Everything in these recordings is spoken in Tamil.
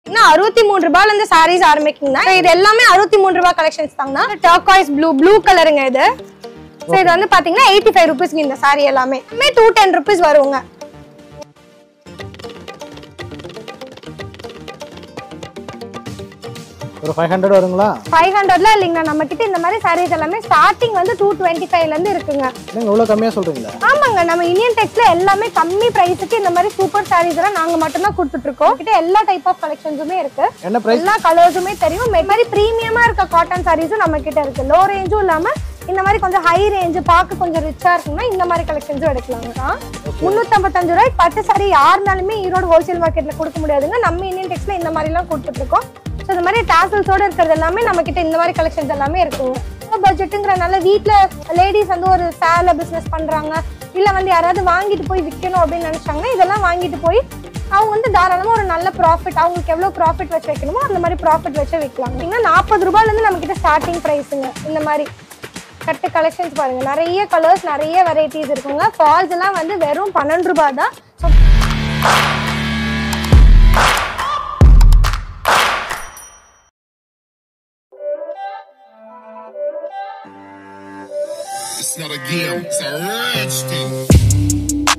இன்னும் அறுபத்தி மூணு ரூபாயில இருந்து சாரீஸ் ஆரம்பிக்குங்கண்ணா So, இது எல்லாமே அறுபத்தி மூணு ரூபாய் கலெக்ஷன்ஸ் தாங்கண்ணா டர்காய்ஸ் ப்ளூ ப்ளூ கலருங்க இது ஸோ இது வந்து பாத்தீங்கன்னா எயிட்டி ஃபைவ் ருபீஸ்க்கு இந்த சாரி எல்லாமே டூ டென் ருபீஸ் வருங்க ஒரு ஃபைவ் ஹண்ட்ரட் வருங்களா ஃபைவ் ஹண்ட்ரட்ல இல்லைங்கண்ணா நம்ம கிட்ட இந்த மாதிரி சாரீஸ் எல்லாமே ஸ்டார்டிங் வந்து டூ டுவெண்ட்டி ஃபைவ்ல இருந்து இருக்குங்க நீங்கள் இவ்வளோ கம்மியாக சொல்கிறீங்களா ஆமாங்க நம்ம இந்தியன் டெக்ஸ்ல எல்லாமே கம்மி பிரைஸுக்கு இந்த மாதிரி சூப்பர் சாரீஸ் எல்லாம் நாங்க மட்டும் தான் கொடுத்துட்டு இருக்கோம் கிட்ட எல்லா டைப் ஆஃப் கலெக்ஷன்ஸுமே இருக்கு என்ன ப்ரைஸ் எல்லா கலர்ஸுமே தெரியும் இந்த மாதிரி ப்ரீமியமா இருக்க காட்டன் சாரீஸும் நம்ம கிட்ட இருக்கு லோ ரேஞ்சும் இல்லாம இந்த மாதிரி கொஞ்சம் ஹை ரேஞ்சு பார்க்க கொஞ்சம் ரிச்சா இருக்குன்னா இந்த மாதிரி கலெக்ஷன்ஸும் எடுக்கலாங்க முந்நூற்றம்பத்தஞ்சு ரூபாய்க்கு பட்டு சாரி யாருனாலுமே ஈரோடு ஹோல்சேல் மார்க்கெட்ல கொடுக்க முடியாதுங்க நம்ம இந்தியன் டெக்ஸ்ல இந்த மாதிரி எல்லாம் கொடுத்துட்டு இருக்கோம் ஸோ இந்த மாதிரி டாசல்ஸோட இருக்கிறது எல்லாமே நம்ம கிட்ட இந்த மாதிரி கலெக்ஷன்ஸ் எல்லாமே இருக்குங்க பட்ஜெட்டுங்கிறனால வீட்டில் லேடிஸ் வந்து ஒரு சேலை பிஸ்னஸ் பண்றாங்க இல்லை வந்து யாராவது வாங்கிட்டு போய் விற்கணும் அப்படின்னு நினைச்சாங்கன்னா இதெல்லாம் வாங்கிட்டு போய் அவங்க வந்து தாராளமாக ஒரு நல்ல ப்ராஃபிட் அவங்களுக்கு எவ்வளோ ப்ராஃபிட் வச்சு வைக்கணுமோ அந்த மாதிரி ப்ராஃபிட் வச்சு விற்கலாம் இன்னும் நாற்பது ரூபாயிலேருந்து நம்ம கிட்ட ஸ்டார்டிங் ப்ரைஸுங்க இந்த மாதிரி கட்டு கலெக்ஷன்ஸ் பாருங்க நிறைய கலர்ஸ் நிறைய வெரைட்டிஸ் இருக்குங்க ஃபால்ஸ் எல்லாம் வந்து வெறும் பன்னெண்டு ரூபாய் தான் so It's not a game, it's a rich thing.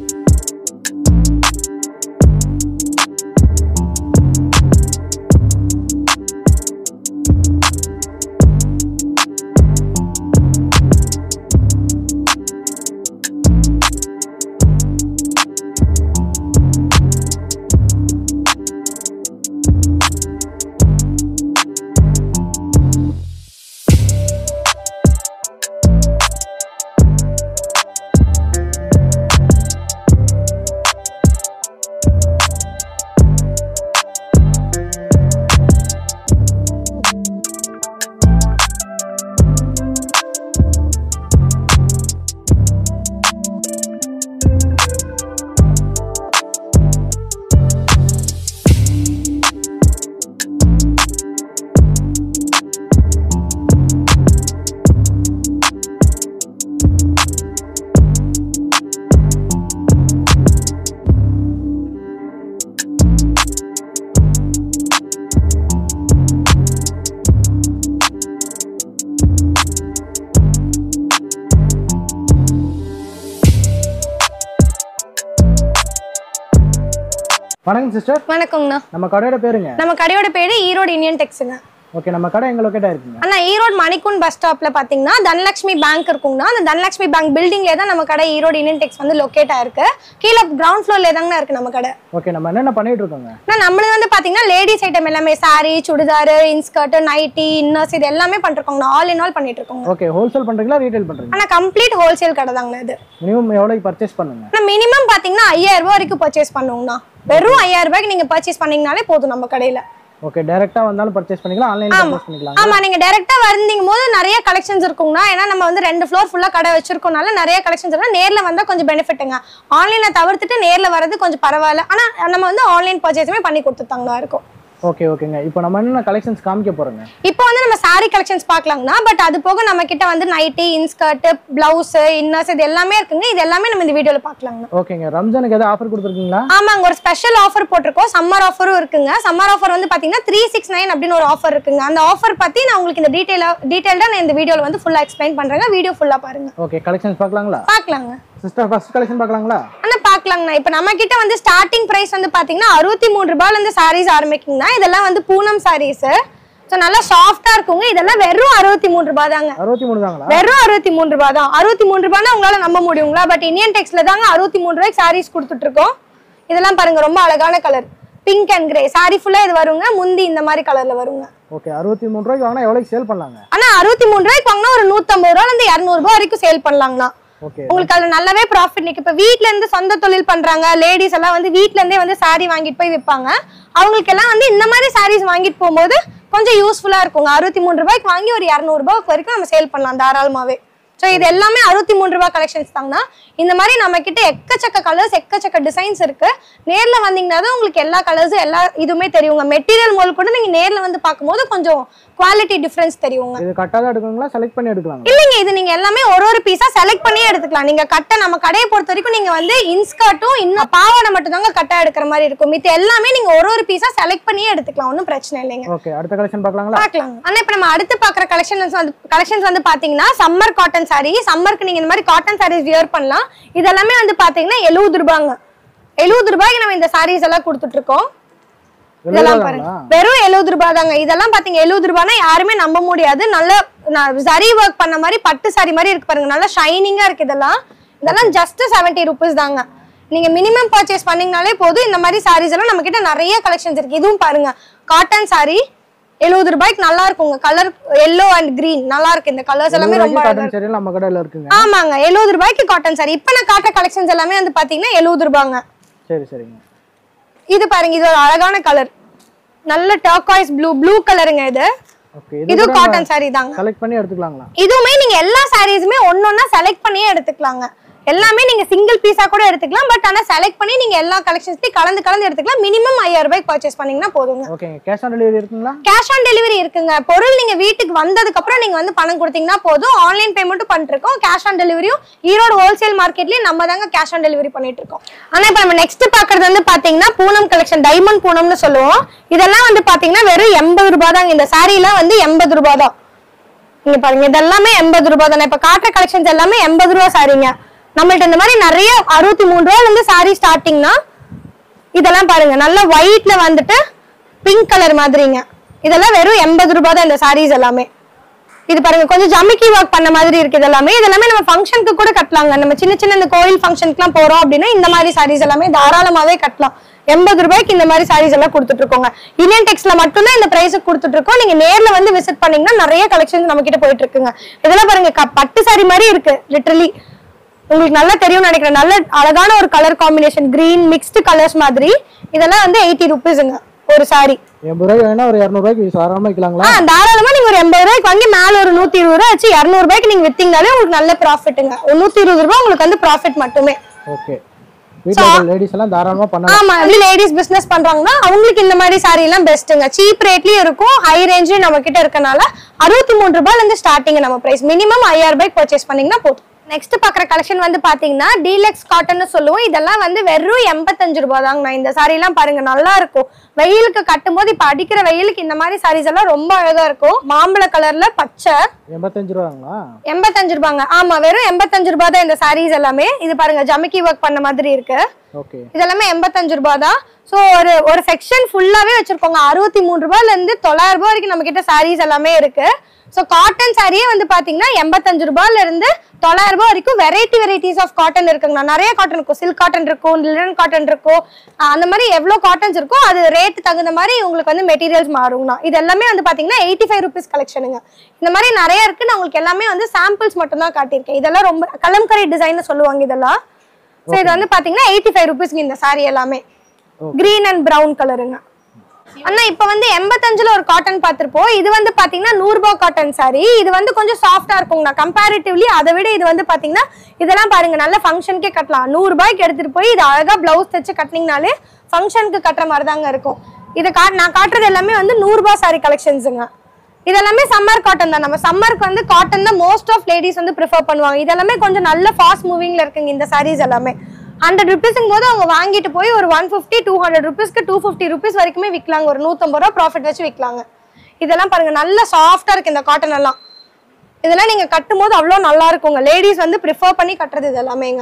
வணக்கம் சிஸ்டர் வணக்கங்கண்ணா நம்ம கடையோட பேருங்க நம்ம கடையோட பேரு ஈரோடு இந்தியன் டெக்ஸுங்க ஓகே நம்ம கடை எங்க லொக்கேட் ஆயிருக்குங்க அண்ணா ஈரோடு மணிக்கூன் பஸ் ஸ்டாப்ல பாத்தீங்கன்னா தனலட்சுமி பேங்க் இருக்குங்கண்ணா அந்த தனலட்சுமி பேங்க் பில்டிங்ல தான் நம்ம கடை ஈரோடு இந்தியன் டெக்ஸ் வந்து லொக்கேட் ஆயிருக்கு கீழே கிரவுண்ட் ஃப்ளோர்ல தாங்கண்ணா இருக்கு நம்ம கடை ஓகே நம்ம என்னென்ன பண்ணிட்டு இருக்கோங்க அண்ணா நம்மளுக்கு வந்து பாத்தீங்கன்னா லேடிஸ் ஐட்டம் எல்லாமே sari churidar inskirt nightie inners இது எல்லாமே பண்ணிருக்கோங்கண்ணா ஆல் இன் ஆல் பண்ணிட்டு இருக்கோங்க ஓகே ஹோல்சேல் பண்றீங்களா ரீட்டைல் பண்றீங்களா ஆனா கம்ப்ளீட் ஹோல்சேல் கடை தாங்கண்ணா இது மினிமம் எவ்வளோக்கு பர்ச்சேஸ் பண்ணுங்க ஆனா மினிமம் பாத்தீங்கன்னா ஐயாயிரம் ரூபாய் வரைக்கும் பர்ச்சேஸ் பண்ணுவோங்கண்ணா வெறும் ஐயாயிரம் ரூபாய்க்கு நீங்க பர்ச்சேஸ் பண்ணீங்கனாலே போதும் நம்ம கடையில ஓகே டைரக்டா வந்தாலும் பர்ச்சேஸ் பண்ணிக்கலாம் ஆன்லைன்ல பர்ச்சேஸ் பண்ணிக்கலாம் ஆமா நீங்க டைரக்டா வந்தீங்க போது நிறைய கலெக்ஷன்ஸ் இருக்குங்கண்ணா ஏன்னா நம்ம வந்து ரெண்டு ஃப்ளோர் ஃபுல்லா கடை வச்சிருக்கோம்னால நிறைய கலெக்ஷன்ஸ் இருக்கு நேர்ல வந்தா கொஞ்சம் பெனிஃபிட்டுங்க ஆன்லைன்ல தவிர்த்துட்டு நேர்ல வர்றது கொஞ்சம் பரவாயில்ல ஆனா நம்ம வந்து ஆன்லைன் பர்ச்சேஸுமே பண்ணி கொடுத்துட்டாங்களா இருக்கும் ஓகே ஓகேங்க இப்போ நம்ம என்னென்ன கலெக்ஷன்ஸ் காமிக்க போறோங்க இப்போ வந்து நம்ம saree கலெக்ஷன்ஸ் பார்க்கலாங்கண்ணா பட் அது போக நம்ம கிட்ட வந்து நைட்டி இன்ஸ்கர்ட் பிளவுஸ் இன்னர்ஸ் இது எல்லாமே இருக்குங்க இது எல்லாமே நம்ம இந்த வீடியோல பார்க்கலாங்கண்ணா ஓகேங்க ரம்ஜானுக்கு ஏதாவது ஆஃபர் கொடுத்துருக்கீங்களா ஆமாங்க ஒரு ஸ்பெஷல் ஆஃபர் போட்டிருக்கோம் சம்மர் ஆஃபரும் இருக்குங்க சம்மர் ஆஃபர் வந்து பாத்தீங்கன்னா த்ரீ சிக்ஸ் நைன் அப்படின்னு ஒரு ஆஃபர் இருக்குங்க அந்த ஆஃபர் பத்தி நான் உங்களுக்கு இந்த டீடைலா டீடைல்டா நான் இந்த வீடியோல வந்து ஃபுல்லா எக்ஸ்பிளைன் பண்றேங்க வீடியோ ஃபுல்லா பாருங்க ஓகே கலெக்ஷன்ஸ் பார்க்கலாங்களா பார்க்கலாங்க சிஸ்டர் ஃபர்ஸ்ட் கலெக்ஷன் பார்க்கலாங்களா ஆனா பார்க்கலாங்கண்ணா இப்போ நம்ம கிட்ட வந்து ஸ்டார்டிங் பிரைஸ் வந்து பாத்தீங்கன்னா அறுபத்தி மூணு ரூபாயில இருந்து சாரீஸ் ஆரம்பிக்குங்கண்ணா இதெல்லாம் வந்து பூனம் சாரீஸ் ஸோ நல்லா சாஃப்டா இருக்குங்க இதெல்லாம் வெறும் அறுபத்தி மூணு ரூபாய் தாங்க அறுபத்தி மூணு தாங்களா வெறும் அறுபத்தி மூணு ரூபாய் தான் அறுபத்தி மூணு ரூபாய்னா உங்களால நம்ப முடியுங்களா பட் இந்தியன் டெக்ஸ்ல தாங்க அறுபத்தி மூணு ரூபாய்க்கு சாரீஸ் கொடுத்துட்டு இருக்கோம் இதெல்லாம் பாருங்க ரொம்ப அழகான colour pink and grey sari ஃபுல்லா இது வருங்க முந்தி இந்த மாதிரி கலர்ல வருங்க ஓகே அறுபத்தி மூணு ரூபாய்க்கு வாங்கினா எவ்வளோக்கு சேல் பண்ணலாங்க ஆனா அறுபத்தி மூணு ரூபாய்க்கு வாங்கினா ஒரு நூத்தம்பது ரூபாயில இருந்து இரநூறு ரூபாய் வரைக்கும் சேல் பண்ணலாங்கண்ணா ஓகே உங்களுக்கு அதுல நல்லாவே ப்ராஃபிட் நிக்கு இப்ப வீட்ல இருந்து சொந்த தொழில் பண்றாங்க லேடிஸ் எல்லாம் வந்து வீட்ல இருந்தே வந்து சாரி வாங்கிட்டு போய் விற்பாங்க அவங்களுக்கு எல்லாம் வந்து இந்த மாதிரி சாரீஸ் வாங்கிட்டு போகும்போது கொஞ்சம் யூஸ்ஃபுல்லா இருக்குங்க அறுபத்தி மூணு ரூபாய்க்கு வாங்கி ஒரு இரநூறு ரூபாய்க்கு வரைக்கும் நம்ம சேல் பண்ணலாம் தாராளமாவே ஸோ இது எல்லாமே அறுபத்தி மூணு ரூபாய் கலெக்ஷன்ஸ் தாங்கண்ணா இந்த மாதிரி நம்ம கிட்ட எக்கச்சக்க கலர்ஸ் எக்கச்சக்க டிசைன்ஸ் இருக்கு நேர்ல வந்தீங்கன்னா தான் உங்களுக்கு எல்லா கலர்ஸும் எல்லா இதுவுமே தெரியுங்க மெட்டீரியல் முதல் கூட நீங்க நேர்ல வந்து பார்க்கும்போது கொஞ்சம் குவாலிட்டி டிஃபரன்ஸ் தெரியுங்க இது கட்டாக தான் எடுக்கணுங்களா செலக்ட் பண்ணி எடுக்கலாங்களா இல்லைங்க இது நீங்க எல்லாமே ஒரு ஒரு பீஸா செலக்ட் பண்ணியே எடுத்துக்கலாம் நீங்க கட்டை நம்ம கடையை பொறுத்த வரைக்கும் நீங்க வந்து இன்ஸ்கர்ட்டும் இன்னும் பாவாடை மட்டும் தாங்க கட்டை எடுக்கிற மாதிரி இருக்கும் மித்த எல்லாமே நீங்க ஒரு ஒரு பீஸா செலக்ட் பண்ணியே எடுத்துக்கலாம் ஒன்றும் பிரச்சனை இல்லைங்க ஓகே அடுத்த கலெக்ஷன் பார்க்கலாங்களா பார்க்கலாம் ஆனா இப்ப நம்ம அடுத்து பாக்குற கலெக்ஷன்ஸ் வந்து கலெக்ஷன்ஸ் வந்து பாத்தீங்கன்னா சம்மர் காட்டன் saree சம்மருக்கு நீங்க இந்த மாதிரி காட்டன் sarees வியர் பண்ணலாம் இதெல்லாமே வந்து பாத்தீங்கன்னா எழுபது ரூபாங்க எழுபது ரூபாய்க்கு நம்ம இந்த sarees எல்லாம் கொடுத்துட்டு இருக்கோம் இதெல்லாம் பாருங்க எழுபதாங்களா வெறும் எழுபது ரூபாய் தாங்க இதெல்லாம் பாத்தீங்க எழுபது ரூபாய்னா யாருமே நம்ப முடியாது நல்ல சரி ஒர்க் பண்ண மாதிரி பட்டு சாரி மாதிரி இருக்கு பாருங்க நல்லா ஷைனிங்கா இருக்கு இதெல்லாம் இதெல்லாம் ஜஸ்ட் செவன்ட்டி ருபீஸ் தாங்க நீங்க மினிமம் பர்ச்சேஸ் பண்ணீங்கனாலே போதும் இந்த மாதிரி சாரீஸ் எல்லாம் நம்ம கிட்ட நிறைய கலெக்ஷன்ஸ் இருக்கு இதுவும் பாருங்க காட்டன் saree எழுபது ரூபாய்க்கு நல்லா இருக்குங்க கலர் எல்லோ அண்ட் green நல்லா இருக்கு இந்த கலர்ஸ் எல்லாமே ரொம்ப அழகா காட்டன் சரியில் நம்ம கடையில் இருக்குங்க ஆமாங்க எழுபது ரூபாய்க்கு காட்டன் saree இப்போ நான் காட்டுற கலெக்ஷன்ஸ் எல்லாமே வந்து பாத்தீங்கன்னா எழுபது ரூபாங்க சரி சரிங்க இது பாருங்க இது ஒரு அழகான கலர் நல்ல டர்காய்ஸ் ப்ளூ ப்ளூ கலருங்க இது ஓகே இது இது காட்டன் saree தாங்க செலக்ட் பண்ணி எடுத்துக்கலாங்களா இதுவுமே நீங்க எல்லா சாரீஸுமே ஒன்னொன்னா செலக்ட் பண்ணியே எடுத்துக்கலாங்க எல்லாமே நீங்க சிங்கிள் பீஸா கூட எடுத்துக்கலாம் பட் ஆனா செலக்ட் பண்ணி நீங்க எல்லா கலெக்ஷன்ஸ்லயும் கலந்து கலந்து எடுத்துக்கலாம் மினிமம் ஐயாயிரம் ரூபாய்க்கு பர்ச்சேஸ் பண்ணீங்கன்னா போதுங்க ஓகேங்க கேஷ் ஆன் டெலிவரி இருக்குங்களா கேஷ் ஆன் டெலிவரி இருக்குங்க பொருள் நீங்க வீட்டுக்கு வந்ததுக்கு அப்புறம் நீங்க வந்து பணம் கொடுத்தீங்கன்னா போதும் ஆன்லைன் பேமெண்ட்டும் பண்ணிருக்கோம் கேஷ் ஆன் டெலிவரியும் ஈரோடு ஹோல்சேல் மார்க்கெட்லயும் நம்ம தாங்க கேஷ் ஆன் டெலிவரி பண்ணிட்டு இருக்கோம் ஆனா இப்ப நம்ம நெக்ஸ்ட் பாக்குறது வந்து பாத்தீங்கன்னா பூனம் கலெக்ஷன் டைமண்ட் பூனம்னு சொல்லுவோம் இதெல்லாம் வந்து பாத்தீங்கன்னா வெறும் எண்பது ரூபாய் தாங்க இந்த saree எல்லாம் வந்து எண்பது ரூபாய் தான் இங்க பாருங்க இதெல்லாமே எண்பது ரூபாய் தானே இப்ப காட்டுற கலெக்ஷன்ஸ் எல்லாமே எண்பது ரூபாய் சாரீங்க நம்மள்ட்ட இந்த மாதிரி நிறைய அறுபத்தி மூணு ரூபாயில இருந்து சாரி ஸ்டார்டிங்னா இதெல்லாம் பாருங்க நல்ல ஒயிட்ல வந்துட்டு பிங்க் கலர் மாதிரிங்க இதெல்லாம் வெறும் எண்பது ரூபாய் தான் இந்த சாரீஸ் எல்லாமே இது பாருங்க கொஞ்சம் ஜமிக்கி ஒர்க் பண்ண மாதிரி இருக்கு இதெல்லாமே இதெல்லாமே நம்ம ஃபங்க்ஷனுக்கு கூட கட்டலாங்க நம்ம சின்ன சின்ன இந்த கோயில் ஃபங்க்ஷனுக்குலாம் போறோம் அப்படின்னா இந்த மாதிரி சாரீஸ் எல்லாமே தாராளமாவே கட்டலாம் எண்பது ரூபாய்க்கு இந்த மாதிரி சாரீஸ் எல்லாம் கொடுத்துட்டு இருக்கோங்க இந்தியன் டெக்ஸ்ல மட்டும்தான் இந்த பிரைஸுக்கு கொடுத்துட்டு இருக்கோம் நீங்க நேர்ல வந்து விசிட் பண்ணீங்கன்னா நிறைய கலெக்ஷன்ஸ் நம்ம கிட்ட போயிட்டு இருக்குங்க இதெல்லாம் பாருங்க க- பட்டு சாரி மாதிரி இருக்கு லிட்டரலி உங்களுக்கு நல்லா தெரியும்னு நினைக்கிறேன் நல்ல அழகான ஒரு colour combination green mixed colours மாதிரி இதெல்லாம் வந்து எயிட்டி ருபீஸுங்க ஒரு சாரி எண்பது ரூபாய் வேணா ஒரு இரநூறுவாய்க்கு தாராளமாக விற்கலாங்களா ஆ தாராளமா நீங்க ஒரு எண்பது ரூபாய்க்கு வாங்கி மேல ஒரு நூத்தி இருபது ரூபாய் வச்சு இரநூறு ரூபாய்க்கு நீங்க வித்தீங்கனாலே உங்களுக்கு நல்ல ப்ராஃபிட்டுங்க ஒரு நூத்தி இருபது ரூபாய் உங்களுக்கு வந்து ப்ராஃபிட் மட்டுமே ஓகே வீட்டில் லேடிஸ் எல்லாம் தாராளமாக பண்ணலாம் ஆமா அது லேடிஸ் பிசினஸ் பண்றாங்கன்னா அவங்களுக்கு இந்த மாதிரி சாரி எல்லாம் பெஸ்ட்டுங்க சீப் ரேட்லயும் இருக்கும் ஹை ரேஞ்ச்லயும் நம்ம கிட்ட இருக்கனால அறுபத்தி மூணு ரூபாய்ல இருந்து ஸ்டார்டிங் நம்ம பிரைஸ் மினிமம் ஐயாயிரம் ரூபாய்க்கு பர்ச்சேஸ் பண்ணீங்கன்னா போதும் நெக்ஸ்ட் பாக்குற கலெக்ஷன் வந்து பாத்தீங்கன்னா டீலக்ஸ் காட்டன் சொல்லுவோம் இதெல்லாம் வந்து வெறும் எண்பத்தஞ்சு ரூபாய் தாங்க நான் இந்த சாரி எல்லாம் பாருங்க நல்லா இருக்கும் வெயிலுக்கு கட்டும் போது இப்ப அடிக்கிற வெயிலுக்கு இந்த மாதிரி சாரீஸ் எல்லாம் ரொம்ப அழகா இருக்கும் மாம்பழ கலர்ல பச்சை எண்பத்தஞ்சு ரூபாங்களா எண்பத்தஞ்சு ரூபாங்க ஆமா வெறும் எண்பத்தஞ்சு ரூபாய் தான் இந்த சாரீஸ் எல்லாமே இது பாருங்க ஜமிக்கி ஒர்க் பண்ண மாதிரி இருக்கு ஓகே இதெல்லாமே எண்பத்தஞ்சு ரூபாய் தான் ஸோ ஒரு ஒரு செக்ஷன் ஃபுல்லாவே வச்சிருக்கோங்க அறுபத்தி மூணு ரூபாயில இருந்து தொள்ளாயிரம் ரூபாய் வரைக்கும் நம்ம கிட்ட சாரீஸ் எல்லாமே இருக்கு ஸோ காட்டன் சாரியே வந்து பாத்தீங்கன்னா எண்பத்தஞ்சு ரூபாயில இருந்து தொள்ளாயிரம் ரூபாய் வரைக்கும் வெரைட்டி வெரைட்டிஸ் ஆஃப் காட்டன் இருக்குங்கண்ணா நிறைய காட்டன் இருக்கும் சில்க் காட்டன் இருக்கும் லினன் காட்டன் இருக்கும் ஆஹ் அந்த மாதிரி எவ்வளோ காட்டன்ஸ் இருக்கோ அது ரேட் தகுந்த மாதிரி உங்களுக்கு வந்து மெட்டீரியல்ஸ் மாறுங்கண்ணா இது எல்லாமே வந்து பாத்தீங்கன்னா எயிட்டி ஃபைவ் ருபீஸ் கலெக்ஷனுங்க இந்த மாதிரி நிறைய இருக்கு நான் உங்களுக்கு எல்லாமே வந்து சாம்பிள்ஸ் மட்டும் தான் காட்டியிருக்கேன் இதெல்லாம் ரொம்ப கலம்கரி டிசைன் சொல்லுவாங்க இதெல்லாம் ஸோ இது வந்து பாத்தீங்கன்னா எயிட்டி ஃபைவ் ருபீஸ்க்கு இந்த சாரி எல்லாமே கிரீன் அண்ட் பிரவுன் கலருங்க அண்ணா இப்ப வந்து எண்பத்தஞ்சுல ஒரு காட்டன் பார்த்திருப்போம் இது வந்து பாத்தீங்கன்னா நூறு ரூபாய் காட்டன் சாரி இது வந்து கொஞ்சம் சாஃப்டா இருக்குங்கண்ணா கம்பேரிட்டிவ்லி அதை விட இது வந்து பாத்தீங்கன்னா இதெல்லாம் பாருங்க நல்ல ஃபங்க்ஷனுக்கே கட்டலாம் நூறு ரூபாய்க்கு எடுத்துட்டு போய் இது அழகா பிளவுஸ் தைச்சு கட்டினீங்கனாலே ஃபங்க்ஷனுக்கு கட்டுற மாதிரி தாங்க இருக்கும் இது கா நான் காட்டுறது எல்லாமே வந்து நூறு ரூபாய் சாரி கலெக்ஷன்ஸுங்க இதெல்லாமே சம்மர் காட்டன் தான் நம்ம சம்மருக்கு வந்து காட்டன் தான் மோஸ்ட் ஆஃப் லேடிஸ் வந்து ப்ரிஃபர் பண்ணுவாங்க இதெல்லாமே கொஞ்சம் நல்ல ஃபாஸ்ட் மூவிங்ல இருக்குங்க இந்த சாரீஸ் எல்லாமே ஹண்ட்ரட் ருபீஸுங்கும் போது அவங்க வாங்கிட்டு போய் ஒரு ஒன் ஃபிஃப்டி டூ ஹண்ட்ரட் ருபீஸ்க்கு டூ ஃபிஃப்டி ருபீஸ் வரைக்குமே விற்கலாங்க ஒரு நூற்றம்பது ரூபா ப்ராஃபிட் வச்சு விற்கலாங்க இதெல்லாம் பாருங்க நல்ல சாஃப்டா இருக்கு இந்த காட்டன் எல்லாம் இதெல்லாம் நீங்க கட்டும் போது அவ்வளோ நல்லா இருக்குங்க லேடிஸ் வந்து ப்ரிஃபர் பண்ணி கட்டுறது இது எல்லாமேங்க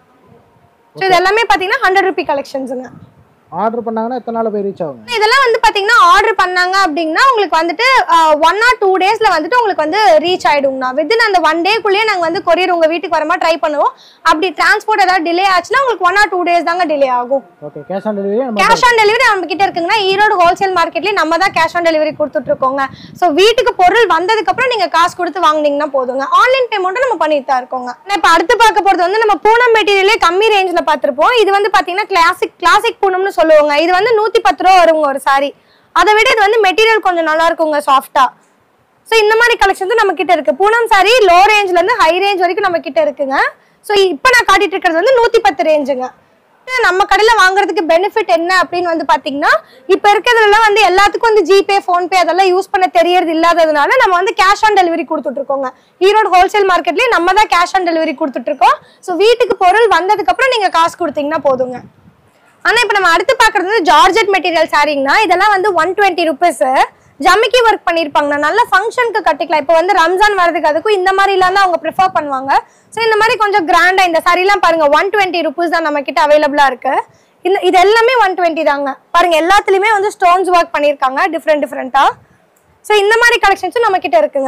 ஸோ இது எல்லாமே பார்த்தீங்கன்னா ஹண்ட்ரட் ருபி கலெக்ஷன்ஸுங்க ஆர்டர் பண்ணாங்கன்னா எத்தனை நாள் போய் ரீச் ஆகுங்க இதெல்லாம் வந்து பாத்தீங்கன்னா ஆர்டர் பண்ணாங்க அப்படின்னா உங்களுக்கு வந்துட்டு ஒன் ஆர் டூ டேஸ்ல வந்துட்டு உங்களுக்கு வந்து ரீச் ஆயிடுங்கண்ணா வித்தின் அந்த ஒன் டேக்குள்ளேயே நாங்க வந்து கொரியர் உங்க வீட்டுக்கு வரமா ட்ரை பண்ணுவோம் அப்படி டிரான்ஸ்போர்ட் ஏதாவது டிலே ஆச்சுன்னா உங்களுக்கு ஒன் ஆர் டூ டேஸ் தாங்க டிலே ஆகும் ஓகே கேஷ் ஆன் டெலிவரி நம்ம கேஷ் ஆன் டெலிவரி நம்ம கிட்ட இருக்குங்கன்னா ஈரோடு ஹோல்சேல் மார்க்கெட்லயே நம்ம தான் கேஷ் ஆன் டெலிவரி கொடுத்துட்டு இருக்கோங்க ஸோ வீட்டுக்கு பொருள் வந்ததுக்கு அப்புறம் நீங்க காசு கொடுத்து வாங்குனீங்கன்னா போதுங்க ஆன்லைன் பேமெண்ட்டும் நம்ம பண்ணிட்டு தான் இருக்கோங்க நான் இப்போ அடுத்து பார்க்க போறது வந்து நம்ம பூனம் மெட்டீரியலே கம்மி ரேஞ்சில் பார்த்திருப்போம் இது வந்து பாத்தீங்கன்னா கிளாசிக் கிளாசிக் பூனம்னு சொல்லுவாங்க இது வந்து நூத்தி பத்து ரூபா வருங்க ஒரு சாரி அதை விட இது வந்து மெட்டீரியல் கொஞ்சம் நல்லா இருக்குங்க சாஃப்டா ஸோ இந்த மாதிரி கலெக்ஷன்ஸ் நம்ம கிட்ட இருக்கு பூனம் சாரி லோ ரேஞ்ச்ல இருந்து ஹை ரேஞ்ச் வரைக்கும் நம்ம கிட்ட இருக்குங்க ஸோ இப்போ நான் காட்டிட்டு இருக்கிறது வந்து நூத்தி பத்து ரேஞ்சுங்க நம்ம கடையில வாங்குறதுக்கு பெனிஃபிட் என்ன அப்படின்னு வந்து பாத்தீங்கன்னா இப்ப இருக்கிறதுல வந்து எல்லாத்துக்கும் வந்து ஜிபே போன்பே அதெல்லாம் யூஸ் பண்ண தெரியறது இல்லாததுனால நம்ம வந்து கேஷ் ஆன் டெலிவரி கொடுத்துட்டு இருக்கோங்க ஈரோடு ஹோல்சேல் மார்க்கெட்லயே நம்ம தான் கேஷ் ஆன் டெலிவரி கொடுத்துட்டு இருக்கோம் ஸோ வீட்டுக்கு பொருள் வந்ததுக்கு அப்புறம் நீங்க காசு கொடுத்தீங்கன்னா போதுங்க ஆனா இப்ப நம்ம அடுத்து பாக்குறது வந்து ஜார்ஜெட் மெட்டீரியல் சாரிங்கன்னா இதெல்லாம் வந்து ஒன் டுவெண்ட்டி ருபீஸ் ஜமிக்கி ஒர்க் பண்ணிருப்பாங்க நல்ல ஃபங்க்ஷனுக்கு கட்டிக்கலாம் இப்போ வந்து ரம்ஜான் வரதுக்கு அதுக்கும் இந்த மாதிரிலாம் தான் அவங்க ப்ரிஃபர் பண்ணுவாங்க ஸோ இந்த மாதிரி கொஞ்சம் கிராண்டா இந்த சாரிலாம் பாருங்க ஒன் டுவெண்ட்டி ருபீஸ் தான் நம்ம கிட்ட அவைலபிளா இருக்கு இந்த இது எல்லாமே ஒன் டுவெண்ட்டி தாங்க பாருங்க எல்லாத்துலயுமே வந்து ஸ்டோன்ஸ் ஒர்க் பண்ணிருக்காங்க டிஃப்ரெண்ட் டிஃப்ரெண்டா ஸோ இந்த மாதிரி கலெக்ஷன்ஸும் நம்ம கிட்ட இருக்குங்க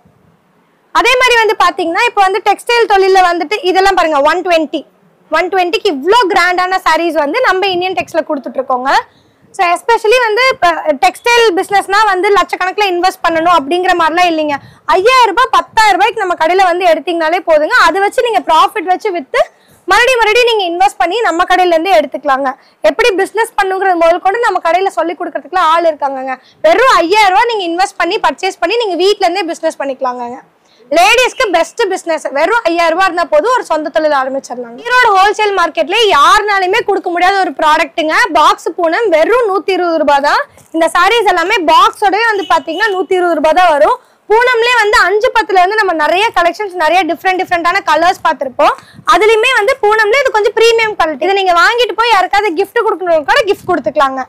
அதே மாதிரி வந்து பாத்தீங்கன்னா இப்போ வந்து டெக்ஸ்டைல் தொழில வந்துட்டு இதெல்லாம் பாருங்க ஒன் டுவெண்ட்டி ஒன் டுவெண்ட்டிக்கு இவ்வளோ கிராண்டான சாரீஸ் வந்து நம்ம இந்தியன் டெக்ஸ்ல கொடுத்துட்டு இருக்கோங்க ஸோ எஸ்பெஷலி வந்து இப்போ டெக்ஸ்டைல் பிஸ்னஸ்னா வந்து லட்சக்கணக்கில் இன்வெஸ்ட் பண்ணணும் அப்படிங்கிற மாதிரிலாம் இல்லைங்க ஐயாயிரம் ரூபாய் பத்தாயிரம் ரூபாய்க்கு நம்ம கடையில் வந்து எடுத்தீங்கனாலே போதுங்க அதை வச்சு நீங்கள் ப்ராஃபிட் வச்சு விற்று மறுபடியும் மறுபடியும் நீங்க இன்வெஸ்ட் பண்ணி நம்ம கடையில இருந்தே எடுத்துக்கலாங்க எப்படி பிசினஸ் பண்ணுங்கிறது முதல் கொண்டு நம்ம கடையில சொல்லி கொடுக்கறதுக்குலாம் ஆள் இருக்காங்கங்க வெறும் ஐயாயிரம் ரூபாய் நீங்க இன்வெஸ்ட் பண்ணி பர்ச்சேஸ் பண்ணி நீங்க வீட்ல இருந்தே பிசினஸ் பண்ணிக்கலாங்க லேடிஸ்க்கு பெஸ்ட் பிசினஸ் வெறும் ஐயாயிரம் ரூபாய் இருந்தா போதும் ஒரு சொந்த தொழில் ஆரம்பிச்சிடலாம் ஈரோடு ஹோல்சேல் மார்க்கெட்ல யாருனாலுமே கொடுக்க முடியாத ஒரு ப்ராடக்ட்டுங்க பாக்ஸ் பூனம் வெறும் நூத்தி இருபது ரூபாய் தான் இந்த சாரீஸ் எல்லாமே பாக்ஸோடய வந்து பாத்தீங்கன்னா நூத்தி இருபது ரூபாய் தான் வரும் பூனம்லேயே வந்து அஞ்சு பத்துல வந்து நம்ம நிறைய கலெக்ஷன்ஸ் நிறைய டிஃப்ரெண்ட் டிஃப்ரெண்டான கலர்ஸ் பார்த்திருப்போம் அதுலயுமே வந்து பூனம்ல இது கொஞ்சம் ப்ரீமியம் குவாலிட்டி இதை நீங்க வாங்கிட்டு போய் யாருக்காவது gift கொடுக்கணும் கூட gift கொடுத்துக்கலாங்க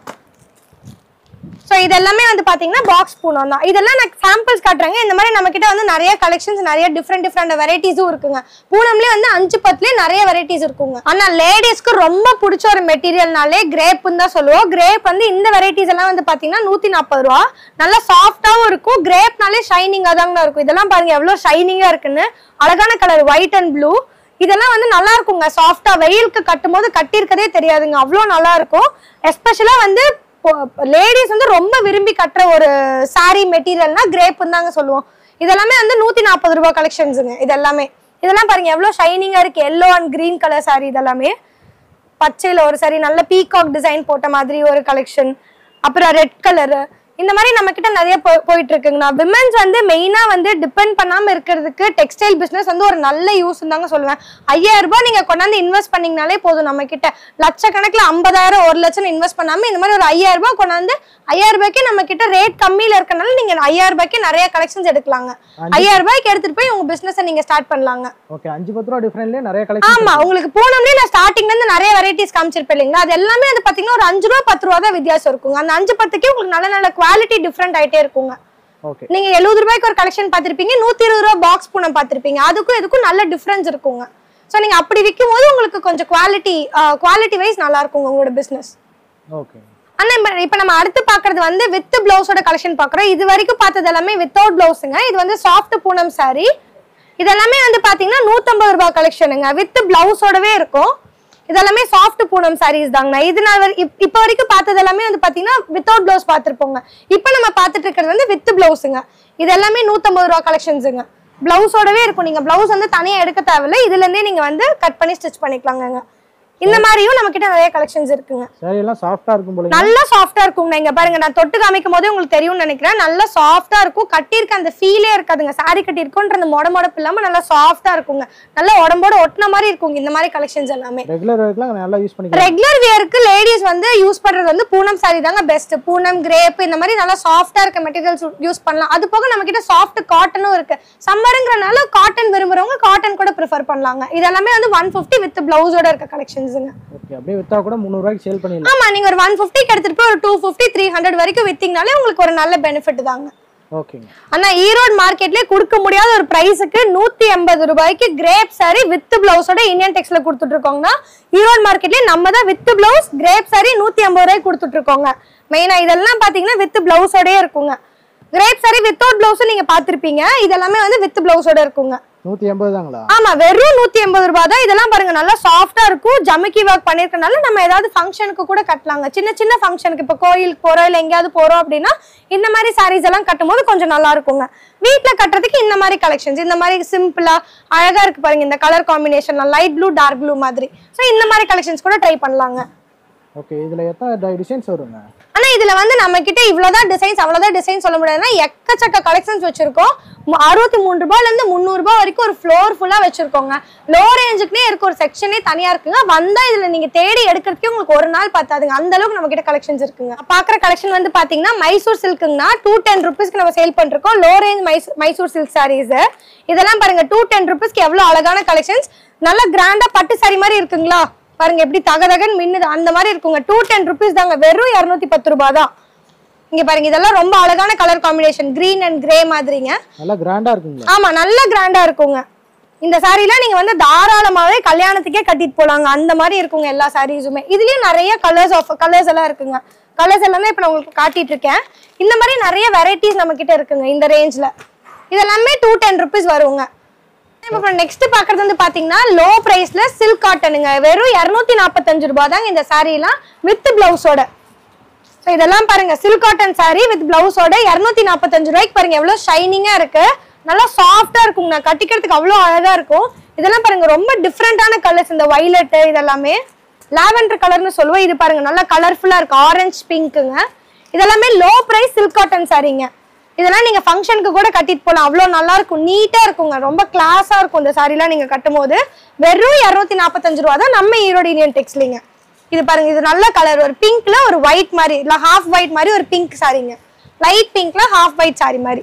ஸோ இது எல்லாமே வந்து பாத்தீங்கன்னா பாக்ஸ் பூனம் தான் இதெல்லாம் நான் சாம்பிள்ஸ் காட்டுறேங்க இந்த மாதிரி நம்ம கிட்ட வந்து நிறைய கலெக்ஷன்ஸ் நிறைய டிஃப்ரெண்ட் டிஃப்ரெண்ட் வெரைட்டிஸும் இருக்குங்க பூனம்லேயே வந்து அஞ்சு பத்துலேயே நிறைய வெரைட்டிஸ் இருக்குங்க ஆனா லேடிஸ்க்கு ரொம்ப பிடிச்ச ஒரு மெட்டீரியல்னாலே கிரேப்னு தான் சொல்லுவோம் கிரேப் வந்து இந்த வெரைட்டிஸ் எல்லாம் வந்து பாத்தீங்கன்னா நூத்தி நாற்பது ரூபா நல்லா சாஃப்டாவும் இருக்கும் கிரேப்னாலே ஷைனிங்கா தாங்க இருக்கும் இதெல்லாம் பாருங்க எவ்வளவு ஷைனிங்கா இருக்குன்னு அழகான கலர் ஒயிட் அண்ட் ப்ளூ இதெல்லாம் வந்து நல்லா இருக்குங்க சாஃப்டா வெயிலுக்கு கட்டும் போது கட்டியிருக்கதே தெரியாதுங்க அவ்வளோ நல்லா இருக்கும் எஸ்பெஷலா வந்து லேடிஸ் வந்து ரொம்ப விரும்பி கட்டுற ஒரு saree மெட்டீரியல்னா கிரேப்னு தாங்க சொல்லுவோம் இதெல்லாமே வந்து நூத்தி நாற்பது ரூபாய் கலெக்ஷன்ஸுங்க இது எல்லாமே இதெல்லாம் பாருங்க எவ்வளவு ஷைனிங்கா இருக்கு yellow and green colour saree இதெல்லாமே பச்சையில ஒரு saree நல்ல பீகாக் டிசைன் போட்ட மாதிரி ஒரு கலெக்ஷன் அப்புறம் ரெட் கலரு இந்த மாதிரி நம்ம கிட்ட நிறைய போ- போயிட்டு இருக்குங்கண்ணா விமென்ஸ் வந்து மெயினா வந்து டிபெண்ட் பண்ணாம இருக்கிறதுக்கு டெக்ஸ்டைல் பிசினஸ் வந்து ஒரு நல்ல யூஸ் தாங்க சொல்லுவேன் ஐயாயிரம் ரூபாய் நீங்க கொண்டாந்து இன்வெஸ்ட் பண்ணீங்கனாலே போதும் நம்ம கிட்ட லட்சக்கணக்கில் ஐம்பதாயிரம் ஒரு லட்சம் இன்வெஸ்ட் பண்ணாம இந்த மாதிரி ஒரு ஐயாயிரம் ரூபாய் கொண்டாந்து ஐயாயிரம் ரூபாய்க்கு நம்ம கிட்ட ரேட் கம்மியில இருக்கனால நீங்க ஐயாயிரம் ரூபாய்க்கு நிறைய கலெக்ஷன்ஸ் எடுக்கலாங்க ஐயாயிரம் ரூபாய்க்கு எடுத்துட்டு போய் உங்க பிசினஸ் நீங்க ஸ்டார்ட் பண்ணலாங்க ஓகே அஞ்சு பத்து ரூபா டிஃப்ரெண்ட்லேயே நிறைய கலெக்ஷன் ஆமா உங்களுக்கு போனோம்னே நான் ஸ்டார்டிங்ல இருந்து நிறைய வெரைட்டிஸ் காமிச்சிருப்பேன் இல்லைங்களா அது எல்லாமே வந்து பாத்தீங்கன்னா ஒரு அஞ்சு ரூபா பத்து ரூபா தான் வித்தியாசம் இருக்குங்க அந்த அஞ்சு பத்துக்கே உங்களுக்கு நல்ல நல்ல குவாலிட்டி டிஃப்ரெண்ட் ஆயிட்டே இருக்குங்க ஓகே நீங்க எழுபது ரூபாய்க்கு ஒரு கலெக்ஷன் பார்த்திருப்பீங்க நூத்தி இருபது ரூபா பாக்ஸ் பூனம் பார்த்திருப்பீங்க அதுக்கும் இதுக்கும் நல்ல டிஃபரன்ஸ் இருக்குங்க ஸோ நீங்க அப்படி விற்கும் போது உங்களுக்கு கொஞ்சம் குவாலிட்டி குவாலிட்டி வைஸ் நல்லா இருக்குங்க உங்களோட பிசினஸ் ஓகே ஆனா இப்ப- இப்ப நம்ம அடுத்து பாக்குறது வந்து வித் பிளவுஸோட கலெக்ஷன் பாக்குறோம் இது வரைக்கும் பார்த்தது எல்லாமே வித்தவுட் பிளவுஸுங்க இது வந்து சாஃப்ட் பூனம் saree இது எல்லாமே வந்து பாத்தீங்கன்னா நூத்தம்பது ரூபாய் கலெக்ஷனுங்க வித் பிளவுஸோடவே இருக்கும் இதெல்லாமே சாஃப்ட் பூனம் சாரீஸ் தாங்கண்ணா இது நான் வரை- இப்- இப்ப வரைக்கும் பார்த்தது எல்லாமே வந்து பாத்தீங்கன்னா வித்தவுட் பிளவுஸ் பார்த்திருப்போங்க இப்போ நம்ம பார்த்துட்டு இருக்கிறது வந்து வித் பிளவுஸுங்க இது எல்லாமே நூத்தம்பது ரூபா கலெக்ஷன்ஸுங்க பிளவுஸோடவே இருக்கும் நீங்க பிளவுஸ் வந்து தனியா எடுக்க தேவையில்ல இதுல இருந்தே நீங்க வந்து கட் பண்ணி ஸ்டிச் பண்ணிக்கலாங்க இந்த மாதிரியும் நம்ம கிட்ட நிறைய கலெக்ஷன்ஸ் இருக்குங்க சரி எல்லாம் சாஃப்டா இருக்கும் போல நல்லா சாஃப்டா இருக்குங்க இங்க பாருங்க நான் தொட்டு காமிக்கும் போதே உங்களுக்கு தெரியும்னு நினைக்கிறேன் நல்லா சாஃப்டா இருக்கும் கட்டியிருக்க அந்த ஃபீலே இருக்காதுங்க சாரி கட்டி இருக்கோன்ற அந்த மொட மொடப்பு இல்லாம நல்லா சாஃப்டா இருக்குங்க நல்லா உடம்போட ஒட்டின மாதிரி இருக்குங்க இந்த மாதிரி கலெக்ஷன்ஸ் எல்லாமே ரெகுலர் வேர்க்குலாம் நல்லா யூஸ் பண்ணிக்கலாம் ரெகுலர் வியருக்கு லேடிஸ் வந்து யூஸ் பண்றது வந்து பூனம் சாரி தாங்க பெஸ்ட் பூனம் கிரேப் இந்த மாதிரி நல்லா சாஃப்டா இருக்க மெட்டீரியல்ஸ் யூஸ் பண்ணலாம் அது போக நம்ம கிட்ட சாஃப்ட் காட்டனும் இருக்கு சம்மருங்கிறனால காட்டன் விரும்புறவங்க காட்டன் கூட ப்ரிஃபர் பண்ணலாங்க இது எல்லாமே வந்து ஒன் ஃபிஃப்டி வித் பிளவுஸோட இருக்க கலெக்ஷன்ஸுங்க ஓகே அப்படியே வித்தா கூட முந்நூறுவாய்க்கு சேல் பண்ணிடலாம் ஆமா நீங்க ஒரு ஒன் ஃபிஃப்டிக்கு எடுத்துட்டு போய் ஒரு டூ ஃபிஃப்டி த்ரீ ஹண்ட்ரட் வரைக்கும் வித்தீங்கனாலே உங்களுக்கு ஒரு நல்ல பெனிஃபிட் தாங்க ஓகேங்க ஆனா ஈரோடு மார்க்கெட்லயே கொடுக்க முடியாத ஒரு பிரைஸுக்கு நூத்தி எண்பது ரூபாய்க்கு கிரேப் சாரி வித் பிளவுஸோட இந்தியன் டெக்ஸ்ல கொடுத்துட்டு இருக்கோங்கன்னா ஈரோடு மார்க்கெட்லயே நம்ம தான் வித் பிளவுஸ் கிரேப் சாரி நூத்தி ஐம்பது ரூபாய்க்கு கொடுத்துட்டு இருக்கோங்க மெயினா இதெல்லாம் பாத்தீங்கன்னா வித் பிளவுஸோடயே இருக்குங்க கிரேப் சாரி வித்தவுட் பிளவுஸும் நீங்க பாத்திருப்பீங்க இதெல்லாமே வந்து வித் பிளவுஸோட இருக்குங்க நூத்தி எண்பது தாங்களா ஆமா வெறும் நூத்தி எண்பது ரூபாய் தான் இதெல்லாம் பாருங்க நல்லா சாஃப்டா இருக்கும் ஜமிக்கி ஒர்க் பண்ணிருக்கனால நம்ம ஏதாவது ஃபங்க்ஷனுக்கு கூட கட்டலாங்க சின்ன சின்ன ஃபங்க்ஷனுக்கு இப்போ கோயிலுக்கு போறோம் இல்ல எங்கேயாவது போறோம் அப்படின்னா இந்த மாதிரி சாரீஸ் எல்லாம் கட்டும்போது கொஞ்சம் நல்லா இருக்குங்க வீட்ல கட்டுறதுக்கு இந்த மாதிரி கலெக்ஷன்ஸ் இந்த மாதிரி சிம்பிளா அழகா இருக்கு பாருங்க இந்த colour combination light blue dark blue மாதிரி ஸோ இந்த மாதிரி கலெக்ஷன்ஸ் கூட ட்ரை பண்ணலாங்க ஓகே இதுல எத்தனை டிசைன்ஸ் வருங்க ஆனா இதுல வந்து நம்ம கிட்ட இவ்வளவுதான் டிசைன்ஸ் அவ்வளவுதான் டிசைன் சொல்ல முடியாதுன்னா எக்கச்சக்க கலெக்ஷன்ஸ் வச்சிருக்கோம் மு- அறுபத்தி மூணு ரூபாயில இருந்து முந்நூறு ரூபாய் வரைக்கும் ஒரு ஃப்ளோர் ஃபுல்லா வச்சிருக்கோங்க லோ ரேஞ்சுக்குனே இருக்க ஒரு செக்ஷனே தனியா இருக்குங்க வந்தா இதுல நீங்க தேடி எடுக்கிறதுக்கே உங்களுக்கு ஒரு நாள் பத்தாதுங்க அந்த அளவுக்கு நம்ம கிட்ட கலெக்ஷன்ஸ் இருக்குங்க பாக்குற கலெக்ஷன் வந்து பாத்தீங்கன்னா மைசூர் சில்க்குங்கன்னா டூ டென் ருபீஸ்க்கு நம்ம சேல் பண்ணிருக்கோம் low range Mysore silk sarees இதெல்லாம் பாருங்க டூ டென் ருபீஸ்க்கு எவ்வளவு அழகான கலெக்ஷன்ஸ் நல்ல கிராண்டா பட்டு சாரி மாதிரி இருக்குங்களா பாருங்க எப்படி தகதகன்னு மின்னுது அந்த மாதிரி இருக்குங்க டூ டென் ருபீஸ் தாங்க வெறும் இரநூத்தி பத்து ரூபாய் தான் இங்க பாருங்க இதெல்லாம் ரொம்ப அழகான colour combination green and grey மாதிரிங்க நல்லா கிராண்டா இருக்குங்களா ஆமா நல்ல கிராண்டா இருக்குங்க இந்த சாரீலாம் நீங்க வந்து தாராளமாவே கல்யாணத்துக்கே கட்டிட்டு போலாங்க அந்த மாதிரி இருக்குங்க எல்லா சாரீஸுமே இதுலயும் நிறைய கலர்ஸ் ஆஃப் கலர்ஸ் எல்லாம் இருக்குங்க கலர்ஸ் எல்லாமே இப்ப நான் உங்களுக்கு காட்டிட்டு இருக்கேன் இந்த மாதிரி நிறைய வெரைட்டிஸ் நம்ம கிட்ட இருக்குங்க இந்த ரேஞ்ச்ல இதெல்லாமே டூ டென் ருபீஸ் வருங்க இப்போ நெக்ஸ்ட் பாக்குறது வந்து பாத்தீங்கன்னா லோ பிரைஸ்ல சில்க் காட்டனுங்க வெறும் இரநூத்தி நாற்பத்தஞ்சு ரூபாய் தாங்க இந்த சாரீலாம் வித் பிளவுஸோட ஸோ இதெல்லாம் பாருங்க சில்க் காட்டன் saree வித் பிளவுஸோட இரநூத்தி நாற்பத்தஞ்சு ரூபாய்க்கு பாருங்க எவ்வளவு ஷைனிங்கா இருக்கு நல்லா சாஃப்டா இருக்குங்க நான் கட்டிக்கிறதுக்கு அவ்வளோ அழகா இருக்கும் இதெல்லாம் பாருங்க ரொம்ப டிஃப்ரெண்டான கலர்ஸ் இந்த வைலட் இதெல்லாமே லாவெண்டர் கலர்னு சொல்லுவோம் இது பாருங்க நல்லா கலர்ஃபுல்லா இருக்கு ஆரஞ்சு பிங்க்குங்க இதெல்லாமே லோ பிரைஸ் சில்க் காட்டன் சாரீங்க இதெல்லாம் நீங்க ஃபங்க்ஷனுக்கு கூட கட்டிட்டு போலாம் அவ்வளோ நல்லா இருக்கும் நீட்டா இருக்குங்க ரொம்ப கிளாஸா இருக்கும் இந்த சாரீலாம் நீங்க கட்டும் போது வெறும் இரநூத்தி நாற்பத்தஞ்சு ரூபா தான் நம்ம ஈரோடு இந்தியன் டெக்ஸ்லிங்க இது பாருங்க இது நல்ல கலர் ஒரு பிங்க்ல ஒரு ஒயிட் மாதிரி இல்ல ஹாஃப் ஒயிட் மாதிரி ஒரு பிங்க் சாரீங்க லைட் பிங்க்ல ஹாஃப் ஒயிட் சாரி மாதிரி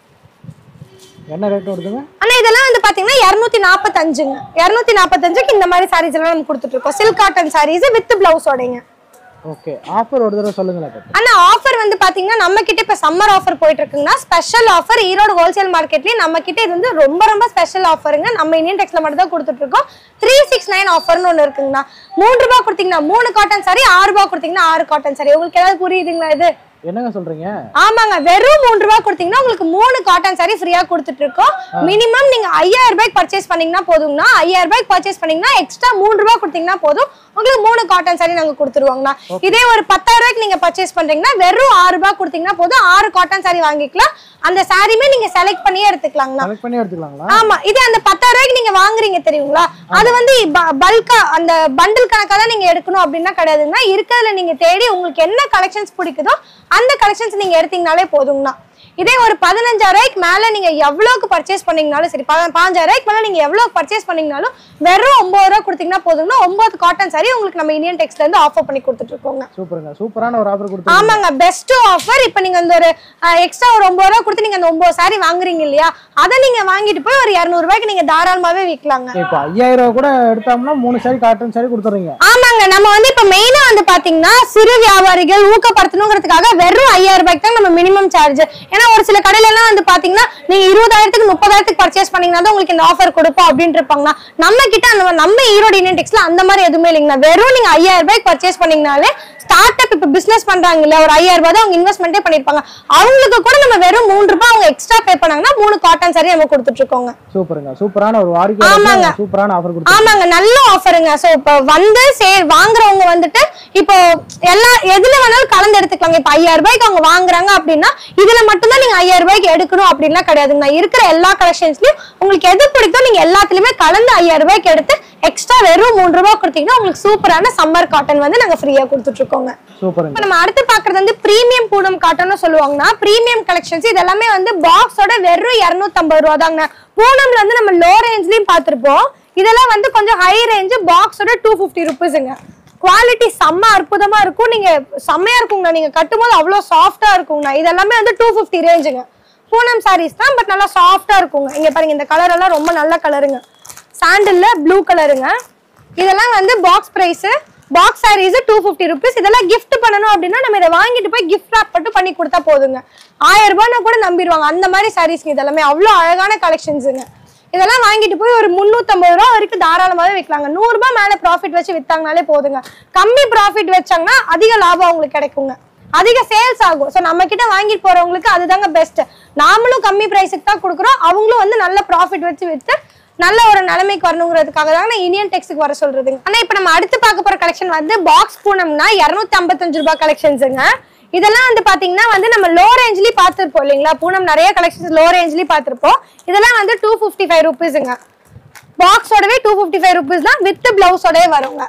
என்ன ரேட் வருதுங்க ஆனா இதெல்லாம் வந்து பாத்தீங்கன்னா இரநூத்தி நாற்பத்தஞ்சுங்க இரநூத்தி நாற்பத்தஞ்சுக்கு இந்த மாதிரி சாரீஸ் எல்லாம் நம்ம கொடுத்துட்டு இருக்கோம் சில்க் காட்டன் சாரீஸ் வித் பிளவுஸோடைங்க ஓகே ஆஃபர் ஒரு தடவை சொல்லுங்களேன் பாப்பா. ஆனா ஆஃபர் வந்து பாத்தீங்கன்னா நம்ம கிட்ட இப்ப சம்மர் ஆஃபர் போயிட்டு இருக்குங்கன்னா ஸ்பெஷல் ஆஃபர் ஈரோடு ஹோல்சேல் மார்க்கெட்லயே நம்ம கிட்ட இது வந்து ரொம்ப ரொம்ப ஸ்பெஷல் ஆஃபருங்க நம்ம இந்தியன் டெக்ஸ்ல மட்டும் தான் கொடுத்துட்டு இருக்கோம் த்ரீ சிக்ஸ் நைன் ஆஃபர்னு ஒன்று இருக்குங்கண்ணா மூணு ரூபாய் கொடுத்தீங்கன்னா மூணு காட்டன் சாரி ஆறு ரூபாய் கொடுத்தீங்கன்னா ஆறு காட்டன் சாரி உங்களுக்கு ஏதாவது புரியுதுங்களா இது என்னங்க சொல்றீங்க ஆமாங்க வெறும் மூணு ரூபாய் கொடுத்தீங்கன்னா உங்களுக்கு மூணு காட்டன் சாரி ஃப்ரீயா கொடுத்துட்டு இருக்கோம் மினிமம் நீங்க ஐயாயிரம் ரூபாய்க்கு பர்ச்சேஸ் பண்ணீங்கன்னா போதுங்கண்ணா ஐயாயிரம் ரூபாய்க்கு பர்ச்சேஸ் பண்ணீங்கன்னா எக்ஸ்ட்ரா மூணு ரூபாய் கொடுத்தீங்கன்னா போதும் உங்களுக்கு மூணு காட்டன் சாரி நாங்க கொடுத்துருவோங்கண்ணா இதே ஒரு பத்தாயிரம் ரூபாய்க்கு நீங்க பர்ச்சேஸ் பண்றீங்கன்னா வெறும் ஆறு ரூபாய் கொடுத்தீங்கன்னா போதும் ஆறு காட்டன் சாரி வாங்கிக்கலாம் அந்த சாரியுமே நீங்க செலக்ட் பண்ணியே எடுத்துக்கலாங்கண்ணா கலெக்ட் பண்ணி எடுத்துக்கலாங்களா ஆமா இது அந்த பத்தாயிரம் ரூபாய்க்கு நீங்க வாங்குறீங்க தெரியுங்களா அது வந்து பல்கா அந்த பண்டில் கணக்கா தான் நீங்க எடுக்கணும் அப்படின்னா கிடையாதுங்கன்னா இருக்கிறதுல நீங்க தேடி உங்களுக்கு என்ன கலெக்ஷன்ஸ் பிடிக்குதோ அந்த கலெக்ஷன்ஸ் நீங்க எடுத்தீங்கனாலே போதுங்கண்ணா இதே ஒரு பதினஞ்சாயிரம் ரூபாய்க்கு மேல நீங்க எவ்வளவுக்கு பர்ச்சேஸ் பண்ணீங்கனாலும் சரி ப- பாஞ்சாயிரம் ரூபாய்க்கு மேல நீங்க எவ்வளவு பர்ச்சேஸ் பண்ணீங்கனாலும் வெறும் ஒன்பது ரூபாய் கொடுத்தீங்கன்னா போதுங்கன்னா ஒன்பது காட்டன் சாரி உங்களுக்கு நம்ம இந்தியன் டெக்ஸ்ல இருந்து ஆஃபர் பண்ணி கொடுத்துட்டு இருக்கோங்க சூப்பருங்க சூப்பரான ஒரு ஆஃபர் கொடுத்து ஆமாங்க பெஸ்ட் ஆஃபர் இப்போ நீங்க இந்த ஒரு எக்ஸ்ட்ரா ஒரு ஒன்பது ரூபா கொடுத்து நீங்க அந்த ஒன்பது சாரி வாங்குறீங்க இல்லையா அதை நீங்க வாங்கிட்டு போய் ஒரு இரநூறு ரூபாய்க்கு நீங்க தாராளமாவே விற்கலாங்க இப்போ ஐயாயிரம் ரூபா கூட எடுத்தோம்னா மூணு சாரி காட்டன் சாரி கொடுத்துறீங்க ஆமாங்க நம்ம வந்து இப்ப மெயினா வந்து பாத்தீங்கன்னா சிறு வியாபாரிகள் ஊக்கப்படுத்தணுங்கிறதுக்காக வெறும் ஐயாயிரம் ரூபாய்க்கு தான் நம்ம மினிமம் சார்ஜ் ஏன்னா ஒரு சில கடையில எல்லாம் வந்து பாத்தீங்கன்னா நீங்க இருபதாயிரத்துக்கு முப்பதாயிரத்துக்கு பர்ச்சேஸ் பண்ணீங்கன்னா தான் உங்களுக்கு இந்த ஆஃபர் கொடுப்போம் அப்படின்ட்டு இருப்பாங்கன்னா நம்ம கிட்ட அந்த மாதிரி- நம்ம ஈரோடு இந்தியன் டெக்ஸ்ல அந்த மாதிரி எதுவுமே இல்லைங்கண்ணா வெறும் நீங்க ஐயாயிரம் ரூபாய்க்கு பர்ச்சேஸ் பண்ணீங்கனாலே ஸ்டார்ட் அப் இப்ப பிசினஸ் பண்றாங்க இல்ல ஒரு ஐயாயிரம் ரூபாய் தான் அவங்க இன்வெஸ்ட்மெண்ட்டே பண்ணிருப்பாங்க அவங்களுக்கு கூட நம்ம வெறும் மூணு ரூபாய் அவங்க எக்ஸ்ட்ரா பே பண்ணாங்கன்னா மூணு காட்டன் சாரி நம்ம கொடுத்துட்டு இருக்கோங்க சூப்பருங்க சூப்பரான ஒரு ஆமாங்க. வாடிக்கையாளர் சூப்பரான ஆஃபர் கொடுத்து ஆமாங்க நல்ல ஆஃபருங்க சோ இப்போ வந்து சே வாங்குறவங்க வந்துட்டு இப்போ எல்லா எதுல வேணாலும் கலந்து எடுத்துக்கலாங்க இப்போ ஐயாயிரம் ரூபாய்க்கு அவங்க வாங்குறாங்க அப்படின்னா இதுல மட்டும்தான் நீங்க ஐயாயிரம் ரூபாய்க்கு எடுக்கணும் அப்படின்லாம் கிடையாதுங்க இருக்கிற எல்லா கலெக்ஷன்ஸ்லயும் உங்களுக்கு எது பிடிக்கும் நீங்க எல்லாத்துலயுமே கலந்து ஐயாயிரம் ரூபாய்க்கு எடுத்து எக்ஸ்ட்ரா வெறும் மூணு ரூபாய் கொடுத்தீங்கன்னா உங்களுக்கு சூப்பரான சம்மர் காட்டன் வந்து நாங்க ஃப்ரீயா கொடுத்துட்டு இருக்கோங்க சூப்பருங்க இப்ப நம்ம அடுத்து பாக்குறது வந்து பிரீமியம் பூனம் காட்டன்னு சொல்லுவாங்கன்னா பிரீமியம் கலெக்ஷன்ஸ் இது எல்லாமே வந்து பாக்ஸோட வெறும் 250 ரூபா தாங்க பூனம்ல வந்து நம்ம லோ ரேஞ்ச்லயும் பார்த்திருப்போம் இதெல்லாம் வந்து கொஞ்சம் ஹை ரேஞ்ச் பாக்ஸோட டூ ஃபிஃப்டி ருபீஸுங்க குவாலிட்டி செம்ம அற்புதமா இருக்கும் நீங்க செம்மையா இருக்குங்கண்ணா நீங்க கட்டும்போது அவ்வளவு சாஃப்டா இருக்குங்கண்ணா இதெல்லாமே வந்து டூ ஃபிஃப்டி ரேஞ்சுங்க பூனம் சாரீஸ் தான் பட் நல்லா சாஃப்டா இருக்குங்க இங்க பாருங்க இந்த கலர் எல்லாம் ரொம்ப நல்ல கலருங்க சாண்டில்ல ப்ளூ கலருங்க இதெல்லாம் வந்து box price box sarees two fifty rupees இதெல்லாம் gift பண்ணணும் அப்படின்னா நம்ம இதை வாங்கிட்டு போய் gift wrap மட்டும் பண்ணி கொடுத்தா போதுங்க ஆயிரம் ரூபாய்னா கூட நம்பிடுவாங்க அந்த மாதிரி சாரீஸ் இதெல்லாமே அவ்வளோ அழகான கலெக்ஷன்ஸுங்க இதெல்லாம் வாங்கிட்டு போய் ஒரு முந்நூற்றம்பது ரூபா வரைக்கும் தாராளமாகவே விற்கலாங்க நூறுரூபா மேலே ப்ராஃபிட் வச்சு வித்தாங்கனாலே போதுங்க கம்மி ப்ராஃபிட் வச்சாங்கன்னா அதிக லாபம் அவங்களுக்கு கிடைக்குங்க அதிக சேல்ஸ் ஆகும் ஸோ நம்ம கிட்ட வாங்கிட்டு போறவங்களுக்கு அதுதாங்க பெஸ்ட் நாமளும் கம்மி ப்ரைஸுக்கு தான் கொடுக்குறோம் அவங்களும் வந்து நல்ல ப்ராஃபிட் வச்சு வித்து நல்ல ஒரு நிலைமைக்கு வரணுங்கிறதுக்காக தான் நான் இந்தியன் டெக்ஸுக்கு வர சொல்றதுங்க ஆனா இப்போ நம்ம அடுத்து பார்க்க போற கலெக்ஷன் வந்து பாக்ஸ் பூனம்னா இரநூத்தி ஐம்பத்தஞ்சு ரூபாய் கலெக்ஷன்ஸுங்க இதெல்லாம் வந்து பாத்தீங்கன்னா வந்து நம்ம லோ ரேஞ்ச்லயும் பார்த்துருப்போம் இல்லைங்களா பூனம் நிறைய கலெக்ஷன்ஸ் லோ ரேஞ்ச்லயும் பார்த்துருப்போம் இதெல்லாம் வந்து டூ ஃபிஃப்டி ஃபைவ் ருபீஸுங்க பாக்ஸோடவே டூ ஃபிஃப்டி ஃபைவ் ருபீஸ் தான் வித் பிளவுஸோடவே வருங்க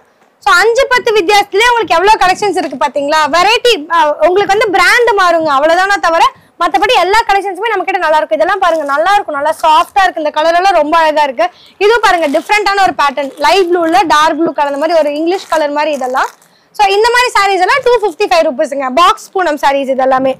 ஸோ அஞ்சு பத்து வித்தியாசத்துலேயே உங்களுக்கு எவ்வளோ கலெக்ஷன்ஸ் இருக்கு பாத்தீங்களா வெரைட்டி உங்களுக்கு வந்து பிராண்ட் மாறுங்க அவ்வளவுதானே தவிர மற்றபடி எல்லா கலெக்ஷன்ஸுமே நம்ம கிட்ட நல்லா இருக்கும் இதெல்லாம் பாருங்க நல்லா இருக்கும் நல்லா சாஃப்டா இருக்கு இந்த கலர் எல்லாம் ரொம்ப அழகா இருக்கு இதுவும் பாருங்க டிஃப்ரெண்டான ஒரு பேட்டர்ன் லைட் ப்ளூல டார்க் ப்ளூ கலர் மாதிரி ஒரு இங்கிலீஷ் கலர் மாதிரி இதெல்லாம் ஸோ இந்த மாதிரி சாரீஸ் எல்லாம் டூ ஃபிஃப்டி ஃபைவ் ருபீஸுங்க பாக்ஸ் பூனம் சாரீஸ் இதெல்லாமே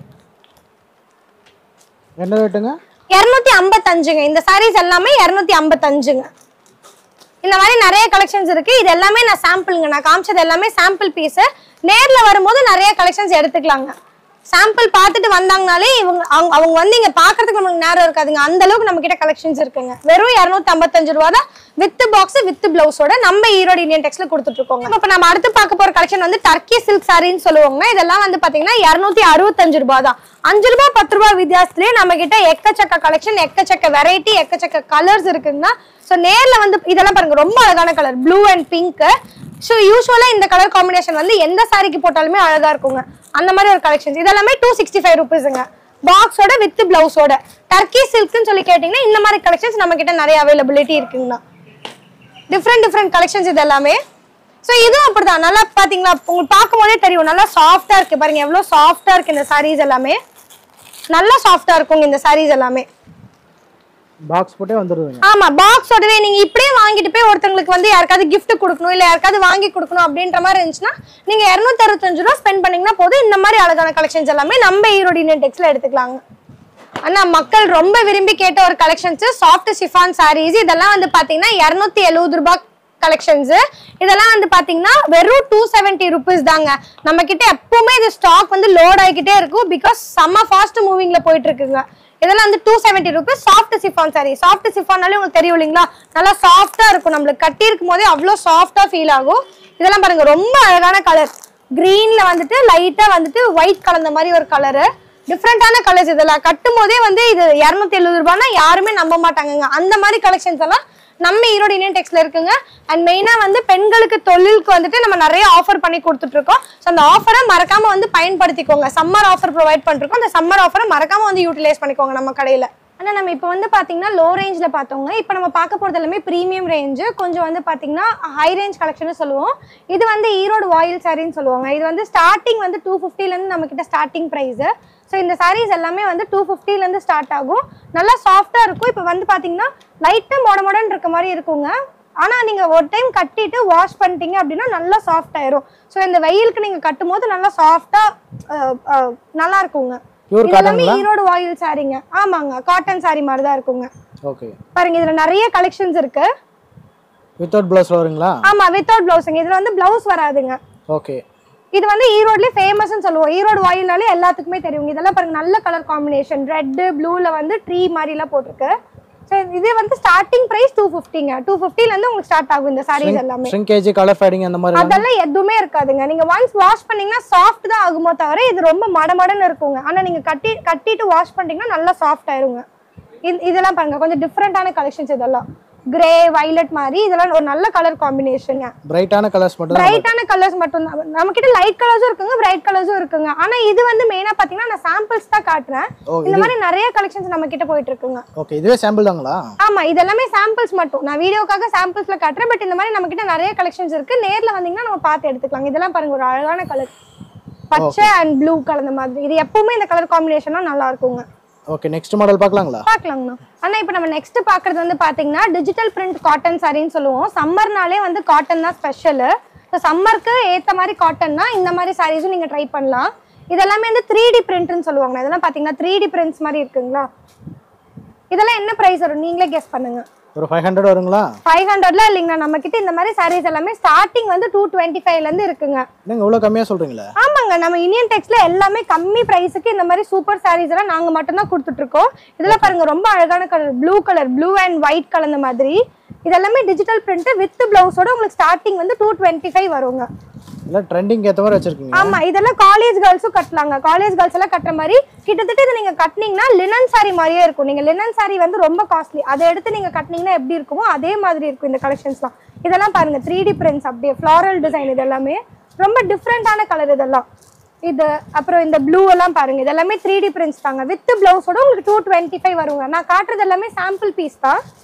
என்ன ரேட்டுங்க இரநூத்தி ஐம்பத்தஞ்சுங்க இந்த சாரீஸ் எல்லாமே இரநூத்தி ஐம்பத்தஞ்சுங்க இந்த மாதிரி நிறைய கலெக்ஷன்ஸ் இருக்கு இது எல்லாமே நான் சாம்பிளுங்க நான் காமிச்சது எல்லாமே சாம்பிள் பீஸ் நேர்ல வரும்போது நிறைய கலெக்ஷன்ஸ் எடுத்துக்கலாங்க சாம்பிள் பார்த்துட்டு வந்தாங்கனாலே இவங்க அவங்க அவங்க வந்து இங்க பாக்குறதுக்கு நமக்கு நேரம் இருக்காதுங்க அந்த அளவுக்கு நம்ம கிட்ட கலெக்ஷன்ஸ் இருக்குங்க வெறும் இரநூத்தி ஐம்பத்தஞ்சு ரூபா தான் வித் பாக்ஸ் வித் பிளவுஸோட நம்ம ஈரோடு இந்தியன் டெக்ஸ்ல கொடுத்துட்டு இருக்கோங்க இப்போ நம்ம அடுத்து பார்க்க போற கலெக்ஷன் வந்து டர்க்கி சில்க் சாரின்னு சொல்லுவாங்க இதெல்லாம் வந்து பாத்தீங்கன்னா இரநூத்தி அறுபத்தஞ்சு ரூபாய் தான் அஞ்சு ரூபாய் பத்து ரூபாய் வித்தியாசத்துலயே நம்ம கிட்ட எக்கச்சக்க கலெக்ஷன் எக்கச்சக்க வெரைட்டி எக்கச்சக்க கலர்ஸ் இருக்குங்கன்னா ஸோ நேர்ல வந்து இதெல்லாம் பாருங்க ரொம்ப அழகான colour blue and pink so யூஸ்வலா இந்த கலர் காம்பினேஷன் வந்து எந்த சாரிக்கு போட்டாலுமே அழகா இருக்குங்க அந்த மாதிரி ஒரு கலெக்ஷன்ஸ் இதெல்லாமே டூ சிக்ஸ்டி ஃபைவ் ருபீஸுங்க பாக்ஸோட வித் பிளவுஸோட டர்க்கி சில்க்னு சொல்லி கேட்டிங்கன்னா இந்த மாதிரி கலெக்ஷன்ஸ் நம்ம கிட்ட நிறைய அவைலபிலிட்டி இருக்குங்கண்ணா டிஃப்ரெண்ட் டிஃப்ரெண்ட் கலெக்ஷன்ஸ் இது எல்லாமே ஸோ இதுவும் அப்படிதான் நல்லா பாத்தீங்களா உங்களுக்கு பார்க்கும் போதே தெரியும் நல்லா சாஃப்டா இருக்கு பாருங்க எவ்வளவு சாஃப்டா இருக்கு இந்த சாரீஸ் எல்லாமே நல்லா சாஃப்டா இருக்குங்க இந்த சாரீஸ் எல்லாமே பாக்ஸ் போட்டே வந்துடுவீங்க ஆமா பாக்ஸோடவே நீங்க இப்படியே வாங்கிட்டு போய் ஒருத்தங்களுக்கு வந்து யாருக்காவது gift கொடுக்கணும் இல்ல யாருக்காவது வாங்கி கொடுக்கணும் அப்படின்ற மாதிரி இருந்துச்சுன்னா நீங்க இருநூத்தி அறுபத்தஞ்சு ரூபா ஸ்பெண்ட் பண்ணீங்கன்னா போதும் இந்த மாதிரி அழகான கலெக்ஷன்ஸ் எல்லாமே நம்ம ஈரோடு இந்தியன் டெக்ஸ்ல எடுத்துக்கலாங்க ஆனா மக்கள் ரொம்ப விரும்பி கேட்ட ஒரு கலெக்ஷன்ஸ் சாஃப்ட் சிஃபான் சாரீஸ் இதெல்லாம் வந்து பாத்தீங்கன்னா இருநூத்தி எழுபது ரூபாய் கலெக்ஷன்ஸ் இதெல்லாம் வந்து பாத்தீங்கன்னா வெறும் டூ செவன்ட்டி ருபீஸ் தாங்க நம்ம கிட்ட எப்பவுமே இது ஸ்டாக் வந்து லோட் ஆகிக்கிட்டே இருக்கும் பிகாஸ் செம்ம ஃபாஸ்ட் மூவிங்ல போயிட்டு இருக்குங்க இதெல்லாம் வந்து two seventy rupees soft chiffon sari soft சிஃபான்னாலே உங்களுக்கு தெரியும் இல்லைங்களா நல்லா சாஃப்டா இருக்கும் நம்மளுக்கு கட்டி இருக்கும் போதே அவ்வளோ சாஃப்டா ஃபீல் ஆகும் இதெல்லாம் பாருங்க ரொம்ப அழகான கலர் கிரீன்ல வந்துட்டு லைட்டா வந்துட்டு ஒயிட் கலந்த மாதிரி ஒரு கலரு டிஃப்ரெண்டான கலர்ஸ் இதெல்லாம் கட்டும் போதே வந்து இது இரநூத்தி எழுபது ரூபாய்னா யாருமே நம்ப மாட்டாங்கங்க அந்த மாதிரி கலெக்ஷன்ஸ் எல்லாம் நம்ம ஈரோடு இந்தியன் டெக்ஸ்ல இருக்குங்க அண்ட் மெயினா வந்து பெண்களுக்கு தொழிலுக்கு வந்துட்டு நம்ம நிறைய ஆஃபர் பண்ணி கொடுத்துட்டு இருக்கோம் ஸோ அந்த ஆஃபரை மறக்காம வந்து பயன்படுத்திக்கோங்க சம்மர் ஆஃபர் ப்ரொவைட் பண்ணிருக்கோம் அந்த சம்மர் ஆஃபரை மறக்காம வந்து யூட்டிலைஸ் பண்ணிக்கோங்க நம்ம கடையில ஆனால் நம்ம இப்போ வந்து பார்த்தீங்கன்னா லோ ரேஞ்சில் பார்த்தோங்க இப்போ நம்ம பார்க்க போகிறது எல்லாமே ப்ரீமியம் ரேஞ்சு கொஞ்சம் வந்து பார்த்தீங்கன்னா ஹை ரேஞ்ச் கலெக்ஷன் சொல்லுவோம் இது வந்து ஈரோடு வாயில் சாரின்னு சொல்லுவாங்க இது வந்து ஸ்டார்டிங் வந்து டூ ஃபிஃப்டிலேருந்து நம்ம கிட்ட ஸ்டார்டிங் ப்ரைஸு ஸோ இந்த சாரீஸ் எல்லாமே வந்து டூ ஃபிஃப்டிலேருந்து ஸ்டார்ட் ஆகும் நல்லா சாஃப்டாக இருக்கும் இப்போ வந்து பார்த்தீங்கன்னா லைட்டாக மொட மொடன்னு இருக்க மாதிரி இருக்குங்க ஆனால் நீங்கள் ஒரு டைம் கட்டிட்டு வாஷ் பண்ணிட்டீங்க அப்படின்னா நல்லா சாஃப்ட் ஆயிரும் ஸோ இந்த வெயிலுக்கு நீங்கள் கட்டும் போது நல்லா சாஃப்டாக நல்லா இருக்குங்க Pure இது எல்லாமே cotton-ங்களா? ஈரோடு வாயில் சாரீங்க ஆமாங்க காட்டன் சாரி மாதிரி தான் இருக்குங்க ஓகே பாருங்க இதுல நிறைய கலெக்ஷன்ஸ் இருக்கு வித்தவுட் ப்ளவுஸ் வருங்களா ஆமா வித்தவுட் பிளவுஸுங்க இதுல வந்து பிளவுஸ் வராதுங்க ஓகே இது வந்து ஈரோட்லயே ஃபேமஸ்னு சொல்லுவோம் ஈரோடு வாயில்னாலே எல்லாத்துக்குமே தெரியும் இதெல்லாம் பாருங்க நல்ல கலர் காம்பினேஷன் ரெட் ப்ளூல வந்து ட்ரீ மாதிரி எல்லாம் போட்டிருக்கு ஸோ இது வந்து ஸ்டார்டிங் பிரைஸ் டூ ஃபிஃப்டிங்க டூ ஃபிஃப்டில இருந்து உங்களுக்கு ஸ்டார்ட் ஆகும் இந்த சாரீஸ் எல்லாமே ஷ்ரிங்கேஜ் கலர் ஃபேடிங் அந்த மாதிரி அதெல்லாம் எதுவுமே இருக்காதுங்க நீங்க ஒன்ஸ் வாஷ் பண்ணீங்கன்னா சாஃப்ட் தான் ஆகுமோ தவிர இது ரொம்ப மடமடன்னு இருக்குங்க ஆனா நீங்க கட்டி கட்டிட்டு வாஷ் பண்ணிட்டீங்கன்னா நல்லா சாஃப்ட் ஆயிருங்க இது- இதெல்லாம் பாருங்க கொஞ்சம் டிஃப்ரெண்டான கலெக்ஷன்ஸ் இதெல்லாம் கிரே வைலட் மாதிரி இதெல்லாம் ஒரு நல்ல கலர் காம்பினேஷனுங்க பிரைட்டான கலர்ஸ் மட்டும் தான் பிரைட்டான கலர்ஸ் மட்டும் தான் நம்ம கிட்ட லைட் கலர்ஸும் இருக்குங்க பிரைட் கலர்ஸும் இருக்குங்க ஆனா இது வந்து மெயினா பாத்தீங்கன்னா நான் சாம்பிள்ஸ் தான் காட்டுறேன் ஓ இந்த மாதிரி நிறைய கலெக்ஷன்ஸ் நம்ம கிட்ட போயிட்டு இருக்குங்க ஓகே இதுவே சாம்பிள் தாங்களா ஆமா இதெல்லாமே சாம்பிள்ஸ் மட்டும் நான் வீடியோக்காக சாம்பிள்ஸ்ல காட்டுறேன் பட் இந்த மாதிரி நம்ம கிட்ட நிறைய கலெக்ஷன்ஸ் இருக்கு நேர்ல வந்தீங்கன்னா நம்ம பார்த்து எடுத்துக்கலாம் இதெல்லாம் பாருங்க ஒரு அழகான கலர் பச்சை அண்ட் ப்ளூ கலந்த மாதிரி இது எப்பவுமே இந்த கலர் காம்பினேஷனா நல்லா இருக்குங்க ஓகே நெக்ஸ்ட் மாடல் பார்க்கலாங்களா பார்க்கலாங்கண்ணா ஆனா இப்போ நம்ம நெக்ஸ்ட் பாக்குறது வந்து பாத்தீங்கன்னா டிஜிட்டல் பிரிண்ட் காட்டன் சாரின்னு சொல்லுவோம் சம்மர்னாலே வந்து காட்டன் தான் ஸ்பெஷல் ஸோ சம்மருக்கு ஏத்த மாதிரி காட்டன்னா இந்த மாதிரி சாரீஸும் நீங்க ட்ரை பண்ணலாம் இதெல்லாமே வந்து த்ரீ டி பிரிண்ட்னு சொல்லுவாங்க இதெல்லாம் பாத்தீங்கன்னா த்ரீ டி பிரிண்ட்ஸ் மாதிரி இருக்குங்களா இதெல்லாம் என்ன பிரைஸ் வரும் நீங்களே கெஸ் பண்ணுங்க ஒரு ஃபைவ் ஹண்ட்ரட் வருங்களா ஃபைவ் ஹண்ட்ரட்ல இல்லைங்கண்ணா நம்ம கிட்ட இந்த மாதிரி சாரீஸ் எல்லாமே ஸ்டார்டிங் வந்து டூ டுவெண்ட்டி ஃபைவ்ல இருந்து இருக்குங்க என்னங்க இவ்வளோ கம்மியாக சொல்கிறீங்களே ஆமாங்க நம்ம இந்தியன் டெக்ஸ்ல எல்லாமே கம்மி பிரைஸுக்கு இந்த மாதிரி சூப்பர் சாரீஸ் எல்லாம் நாங்க மட்டும்தான் கொடுத்துட்டு இருக்கோம் இதுல பாருங்க ரொம்ப அழகான colour blue colour blue and white கலந்த மாதிரி இதெல்லாமே டிஜிட்டல் பிரிண்ட் வித் பிளவுஸோட உங்களுக்கு ஸ்டார்டிங் வந்து டூ டுவெண்ட்டி ஃபைவ் வருங்க எல்லாம் ட்ரெண்டிங் ஏற்ற மாதிரி வச்சிருக்கீங்க ஆமா இதெல்லாம் காலேஜ் கேர்ள்ஸும் கட்டலாங்க காலேஜ் கேர்ள்ஸ் எல்லாம் கட்டுற மாதிரி கிட்டத்தட்ட இதை நீங்க கட்டினீங்கன்னா லினன் saree மாதிரியே இருக்கும் நீங்க லினன் saree வந்து ரொம்ப காஸ்ட்லி அதை எடுத்து நீங்க கட்டினீங்கன்னா எப்படி இருக்குமோ அதே மாதிரி இருக்கும் இந்த கலெக்ஷன்ஸ்லாம் இதெல்லாம் பாருங்க த்ரீ டி பிரிண்ட்ஸ் அப்படியே ஃப்ளாரல் டிசைன் இது எல்லாமே ரொம்ப டிஃப்ரெண்டான கலர் இதெல்லாம் இது அப்புறம் இந்த ப்ளூ எல்லாம் பாருங்க இது எல்லாமே த்ரீ டி பிரிண்ட்ஸ் தாங்க வித் பிளவுஸோட உங்களுக்கு டூ டுவெண்ட்டி ஃபைவ் வருங்க நான் காட்டுறது எல்லாமே சாம்பிள் பீஸ் தான்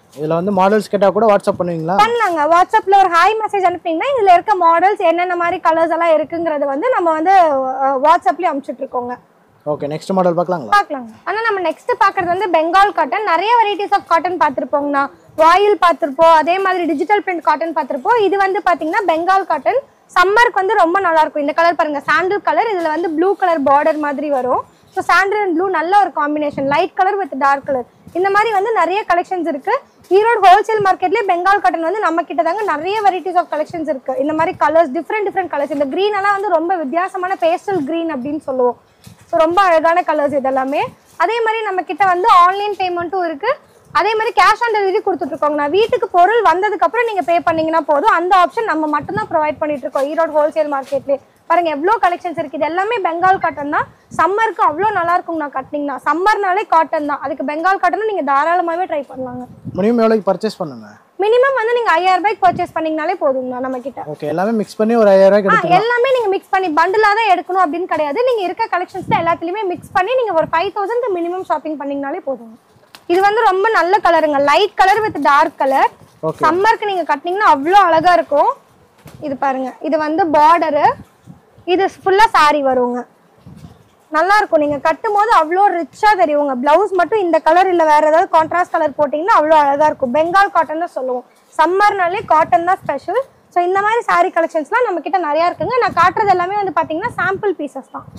இதில் வந்து மாடல்ஸ் கேட்டால் கூட வாட்ஸ்அப் பண்ணுவீங்களா பண்ணலாங்க வாட்ஸ்அப்ல ஒரு ஹாய் மெசேஜ் அனுப்பினீங்கன்னா இதுல இருக்க மாடல்ஸ் என்னென்ன மாதிரி கலர்ஸ் எல்லாம் இருக்குங்கிறது வந்து நம்ம வந்து அஹ், வாட்ஸ்அப்லயே அனுப்பிச்சிட்டு இருக்கோங்க ஓகே நெக்ஸ்ட் மாடல் பார்க்கலாங்களா பார்க்கலாங்க ஆனா நம்ம நெக்ஸ்ட் பாக்குறது வந்து பெங்கால் காட்டன் நிறைய வெரைட்டிஸ் ஆஃப் காட்டன் பார்த்திருப்போங்கண்ணா வாயில் பார்த்திருப்போம் அதே மாதிரி டிஜிட்டல் பிரிண்ட் காட்டன் பார்த்திருப்போம் இது வந்து பாத்தீங்கன்னா பெங்கால் காட்டன் சம்மருக்கு வந்து ரொம்ப நல்லா இருக்கும் இந்த கலர் பாருங்க சாண்டில் கலர் இதுல வந்து ப்ளூ கலர் பார்டர் மாதிரி வரும் ஸோ சாண்டில் அண்ட் ப்ளூ நல்ல ஒரு combination light colour with dark colour இந்த மாதிரி வந்து நிறைய கலெக்ஷன்ஸ் இருக்கு ஈரோடு ஹோல்சேல் மார்க்கெட்லயே பெங்கால் காட்டன் வந்து நம்ம கிட்ட தாங்க நிறைய வெரைட்டிஸ் ஆஃப் கலெக்ஷன்ஸ் இருக்கு இந்த மாதிரி கலர்ஸ் டிஃப்ரெண்ட் டிஃப்ரெண்ட் கலர்ஸ் இந்த green எல்லாம் வந்து ரொம்ப வித்தியாசமான பேஸ்டல் green அப்படின்னு சொல்லுவோம் ஸோ ரொம்ப அழகான கலர்ஸ் இதெல்லாமே அதே மாதிரி நம்ம கிட்ட வந்து ஆன்லைன் பேமெண்ட்டும் இருக்கு அதே மாதிரி கேஷ் ஆன் டெலிவரி கொடுத்துட்டு இருக்கோங்க நான் வீட்டுக்கு பொருள் வந்ததுக்கு அப்புறம் நீங்க பே பண்ணீங்கன்னா போதும் அந்த ஆப்ஷன் நம்ம மட்டும்தான் ப்ரொவைட் பண்ணிட்டு இருக்கோம் ஈரோடு ஹோல்சேல் மார்க்கெட்லேயே பாருங்க எவ்வளோ கலெக்ஷன்ஸ் இருக்கு இது எல்லாமே பெங்கால் காட்டன் தான் சம்மருக்கு அவ்வளோ நல்லா இருக்கும் நான் கட்டினீங்கன்னா சம்மர்னாலே காட்டன் தான் அதுக்கு பெங்கால் காட்டனும் நீங்க தாராளமாகவே ட்ரை பண்ணலாங்க மினிமம் எவ்வளோக்கு பர்ச்சேஸ் பண்ணுங்க மினிமம் வந்து நீங்க ஐயாயிரம் ரூபாய்க்கு பர்ச்சேஸ் பண்ணீங்கனாலே போதுங்கண்ணா நம்ம கிட்ட ஓகே எல்லாமே மிக்ஸ் பண்ணி ஒரு ஐயாயிரம் ரூபாய்க்கு ஆ, எடுத்துக்கலாம் எல்லாமே நீங்க மிக்ஸ் பண்ணி பண்டிலா தான் எடுக்கணும் அப்படின்னு கிடையாது நீங்க இருக்க கலெக்ஷன்ஸ் எல்லாத்துலயுமே மிக்ஸ் பண்ணி நீங்க ஒரு ஃபைவ் தௌசண்ட் மினிமம் ஷாப்பிங் பண்ணீங்கனாலே போதும் இது வந்து ரொம்ப நல்ல கலருங்க light colour with dark colour okay சம்மருக்கு நீங்க கட்டினீங்கன்னா அவ்வளோ அழகா இருக்கும் இது பாருங்க இது வந்து பார்டரு இது ஃபுல்லா saree வருங்க நல்லா இருக்கும் நீங்க கட்டும் போது அவ்வளோ ரிச்சா தெரியுங்க பிளவுஸ் மட்டும் இந்த கலர் இல்ல வேற ஏதாவது கான்ட்ராஸ்ட் கலர் போட்டீங்கன்னா அவ்வளோ அழகா இருக்கும் பெங்கால் காட்டன் தான் சொல்லுவோம் சம்மர்னாலே காட்டன் தான் ஸ்பெஷல் ஸோ இந்த மாதிரி saree கலெக்ஷன்ஸ்லாம் நம்ம கிட்ட நிறைய இருக்குங்க நான் காட்டுறது எல்லாமே வந்து பாத்தீங்கன்னா சாம்பிள் பீசஸ் தான்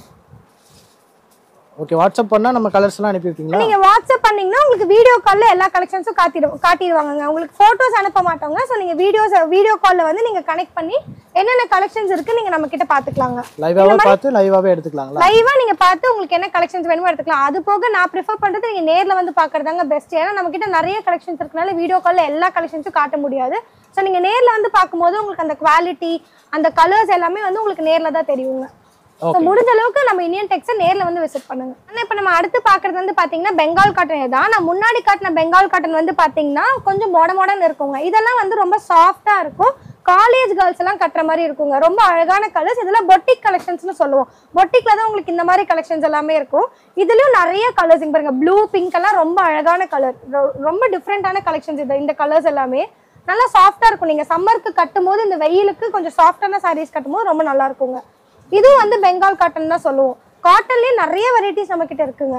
ஓகே வாட்ஸ்அப் பண்ணால் நம்ம கலர்ஸ்லாம் அனுப்பி வைப்பீங்களா நீங்க வாட்ஸ்அப் பண்ணீங்கன்னா உங்களுக்கு வீடியோ கால்ல எல்லா கலெக்ஷன்ஸும் காட்டிடும் காட்டிடுவாங்க உங்களுக்கு போட்டோஸ் அனுப்ப மாட்டோங்க ஸோ நீங்க வீடியோஸ் வீடியோ கால்ல வந்து நீங்க கனெக்ட் பண்ணி என்னென்ன கலெக்ஷன்ஸ் இருக்கு நீங்க நம்ம கிட்ட பாத்துக்கலாங்க லைவாகவே பார்த்து லைவாகவே எடுத்துக்கலாங்களா லைவா நீங்க பார்த்து உங்களுக்கு என்ன கலெக்ஷன்ஸ் வேணுமோ எடுத்துக்கலாம் அது போக நான் ப்ரிஃபர் பண்றது நீங்க நேர்ல வந்து பாக்குறதாங்க பெஸ்ட் ஏன்னா நம்ம கிட்ட நிறைய கலெக்ஷன்ஸ் இருக்கனால வீடியோ கால்ல எல்லா கலெக்ஷன்ஸும் காட்ட முடியாது ஸோ நீங்க நேர்ல வந்து பார்க்கும்போது உங்களுக்கு அந்த குவாலிட்டி அந்த கலர்ஸ் எல்லாமே வந்து உங்களுக்கு நேர்ல தான் தெரியுங்க ஸோ ஓகே முடிஞ்ச அளவுக்கு நம்ம இந்தியன் டெக்ஸை நேர்ல வந்து விசிட் பண்ணுங்க ஆனால் இப்போ நம்ம அடுத்து பார்க்கறது வந்து பாத்தீங்கன்னா பெங்கால் காட்டன் தான் நான் முன்னாடி காட்டின பெங்கால் காட்டன் வந்து பாத்தீங்கன்னா கொஞ்சம் மொட மொடன்னு இருக்குங்க இதெல்லாம் வந்து ரொம்ப சாஃப்டா இருக்கும் காலேஜ் கேர்ள்ஸ் எல்லாம் கட்டுற மாதிரி இருக்குங்க ரொம்ப அழகான கலர்ஸ் இதெல்லாம் பொட்டிக் கலெக்ஷன்ஸ்னு சொல்லுவோம் பொட்டிக்ல தான் உங்களுக்கு இந்த மாதிரி கலெக்ஷன்ஸ் எல்லாமே இருக்கும் இதுலயும் நிறைய கலர்ஸ் இங்க பாருங்க ப்ளூ பிங்க் எல்லாம் ரொம்ப அழகான கலர் ரொம்ப டிஃப்ரெண்டான கலெக்ஷன்ஸ் இது இந்த கலர்ஸ் எல்லாமே நல்லா சாஃப்டா இருக்கும் நீங்க சம்மருக்கு கட்டும் போது இந்த வெயிலுக்கு கொஞ்சம் சாஃப்டான சாரீஸ் கட்டும் போது ரொம்ப நல்லா இருக்குங்க இதுவும் வந்து பெங்கால் காட்டன் தான் சொல்லுவோம் காட்டன்லயே நிறைய வெரைட்டிஸ் நம்ம கிட்ட இருக்குங்க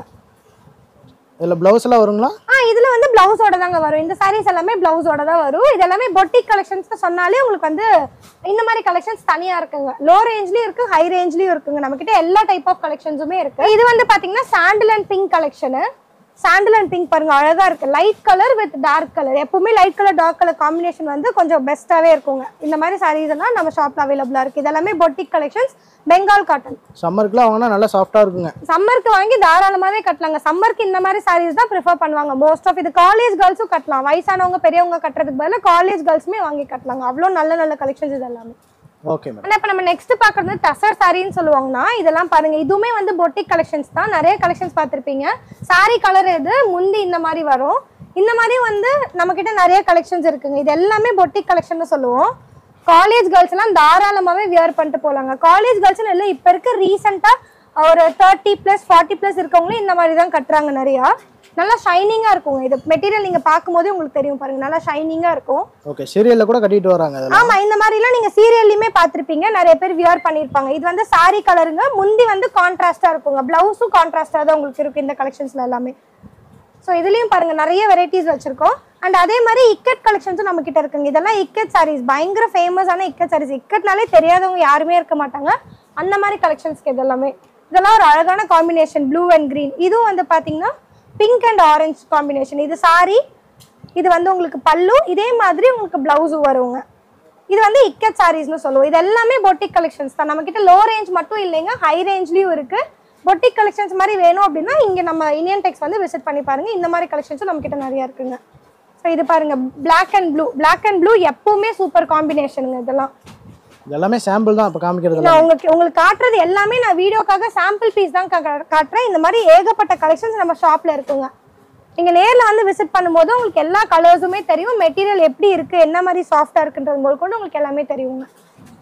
இதில் ப்ளவுஸ் எல்லாம் வருங்களா ஆ இதுல வந்து பிளவுஸோட தாங்க வரும் இந்த சாரீஸ் எல்லாமே பிளவுஸோட தான் வரும் இது எல்லாமே பொட்டிக் கலெக்ஷன்ஸ் சொன்னாலே உங்களுக்கு வந்து இந்த மாதிரி கலெக்ஷன்ஸ் தனியா இருக்குங்க லோ ரேஞ்ச்லயும் இருக்கு ஹை ரேஞ்ச்லயும் இருக்குங்க நம்ம கிட்ட எல்லா டைப் ஆஃப் கலெக்ஷன்ஸுமே இருக்கு இது வந்து பாத்தீங்கன்னா sandal and pink collection sandal and pink பாருங்க அழகா இருக்கு light colour with dark colour எப்பவுமே light colour dark colour combination வந்து கொஞ்சம் பெஸ்ட்டாவே இருக்குங்க இந்த மாதிரி சாரீஸ் எல்லாம் நம்ம ஷாப்ல அவைலபிளா இருக்கு இது எல்லாமே பொட்டிக் கலெக்ஷன்ஸ் பெங்கால் காட்டன் சம்மருக்குலாம் வாங்கினா நல்லா சாஃப்டாக இருக்குங்க சம்மருக்கு வாங்கி தாராளமாவே கட்டலாங்க சம்மருக்கு இந்த மாதிரி சாரீஸ் தான் ப்ரிஃபர் பண்ணுவாங்க மோஸ்ட் ஆஃப் இது காலேஜ் கேர்ள்ஸும் கட்டலாம் வயசானவங்க பெரியவங்க கட்டுறதுக்கு பதிலா காலேஜ் கேர்ள்ஸுமே வாங்கி கட்டலாங்க அவ்வளோ நல்ல நல்ல கலெக்ஷன்ஸ் இது எல்லாமே ஓகே மேடம் ஆனா இப்போ நம்ம நெக்ஸ்ட் பார்க்கறது டசர் சாரின்னு சொல்லுவாங்கன்னா இதெல்லாம் பாருங்க இதுவுமே வந்து பொட்டிக் கலெக்ஷன்ஸ் தான் நிறைய கலெக்ஷன்ஸ் பார்த்துருப்பீங்க சாரி கலர் இது முந்தி இந்த மாதிரி வரும் இந்த மாதிரி வந்து நம்ம கிட்ட நிறைய கலெக்ஷன்ஸ் இருக்குங்க இது எல்லாமே பொட்டிக் கலெக்ஷன் சொல்லுவோம் காலேஜ் கேர்ள்ஸ் எல்லாம் தாராளமாவே வியர் பண்ணிட்டு போலாங்க காலேஜ் கேர்ள்ஸ் இல்லை இப்போ இருக்க ரீசெண்டா ஒரு தேர்ட்டி ப்ளஸ் ஃபார்ட்டி ப்ளஸ் இருக்கவங்களும் இந்த மாதிரி தான் கட்டுறாங்க நிறையா நல்லா ஷைனிங்கா இருக்குங்க இது மெட்டீரியல் நீங்க பார்க்கும்போதே உங்களுக்கு தெரியும் பாருங்க நல்லா ஷைனிங்கா இருக்கும் ஓகே சீரியலில் கூட கட்டிட்டு வராங்க அதெல்லாம் ஆமா இந்த மாதிரி எல்லாம் நீங்க சீரியல்லையுமே பார்த்திருப்பீங்க நிறைய பேர் வியர் பண்ணிருப்பாங்க இது வந்து சாரி கலருங்க முந்தி வந்து கான்ட்ராஸ்டா இருக்குங்க பிளவுஸும் கான்ட்ராஸ்டா தான் உங்களுக்கு இருக்கு இந்த கலெக்ஷன்ஸ்ல எல்லாமே ஸோ இதுலயும் பாருங்க நிறைய வெரைட்டிஸ் வச்சிருக்கோம் அண்ட் அதே மாதிரி இக்கட் கலெக்ஷன்ஸும் நம்ம கிட்ட இருக்குங்க இதெல்லாம் இக்கட் சாரீஸ் பயங்கர ஃபேமஸான இக்கட் சாரீஸ் இக்கட்னாலே தெரியாதவங்க யாருமே இருக்க மாட்டாங்க அந்த மாதிரி கலெக்ஷன்ஸ்க்கு இதெல்லாமே இதெல்லாம் ஒரு அழகான காம்பினேஷன் ப்ளூ அண்ட் green இதுவும் வந்து பாத்தீங்கன்னா பிங்க் அண்ட் ஆரஞ்சு காம்பினேஷன் இது சாரி இது வந்து உங்களுக்கு பல்லு இதே மாதிரி உங்களுக்கு பிளவுஸும் வருங்க இது வந்து இக்கட் சாரீஸ்னு சொல்லுவோம் இது எல்லாமே பொட்டிக் கலெக்ஷன்ஸ் தான் நம்ம கிட்ட லோ ரேஞ்ச் மட்டும் இல்லைங்க ஹை ரேஞ்ச்லயும் இருக்கு பொட்டிக் கலெக்ஷன்ஸ் மாதிரி வேணும் அப்படின்னா இங்க நம்ம இந்தியன் டெக்ஸ் வந்து விசிட் பண்ணி பாருங்க இந்த மாதிரி கலெக்ஷன்ஸும் நம்ம கிட்ட நிறைய இருக்குங்க ஸோ இது பாருங்க black and blue black and blue எப்பவுமே சூப்பர் காம்பினேஷனுங்க இதெல்லாம் இது எல்லாமே சாம்பிள் தான் இப்போ காமிக்கிறது நான் உங்களுக்கு உங்களுக்கு காட்டுறது எல்லாமே நான் வீடியோக்காக சாம்பிள் பீஸ் தான் கா- கா- காட்டுறேன் இந்த மாதிரி ஏகப்பட்ட கலெக்ஷன்ஸ் நம்ம ஷாப்ல இருக்குங்க நீங்க நேர்ல வந்து விசிட் பண்ணும்போது உங்களுக்கு எல்லா கலர்ஸுமே தெரியும் மெட்டீரியல் எப்படி இருக்கு என்ன மாதிரி சாஃப்டா இருக்குன்றது போல் கொண்டு உங்களுக்கு எல்லாமே தெரியுங்க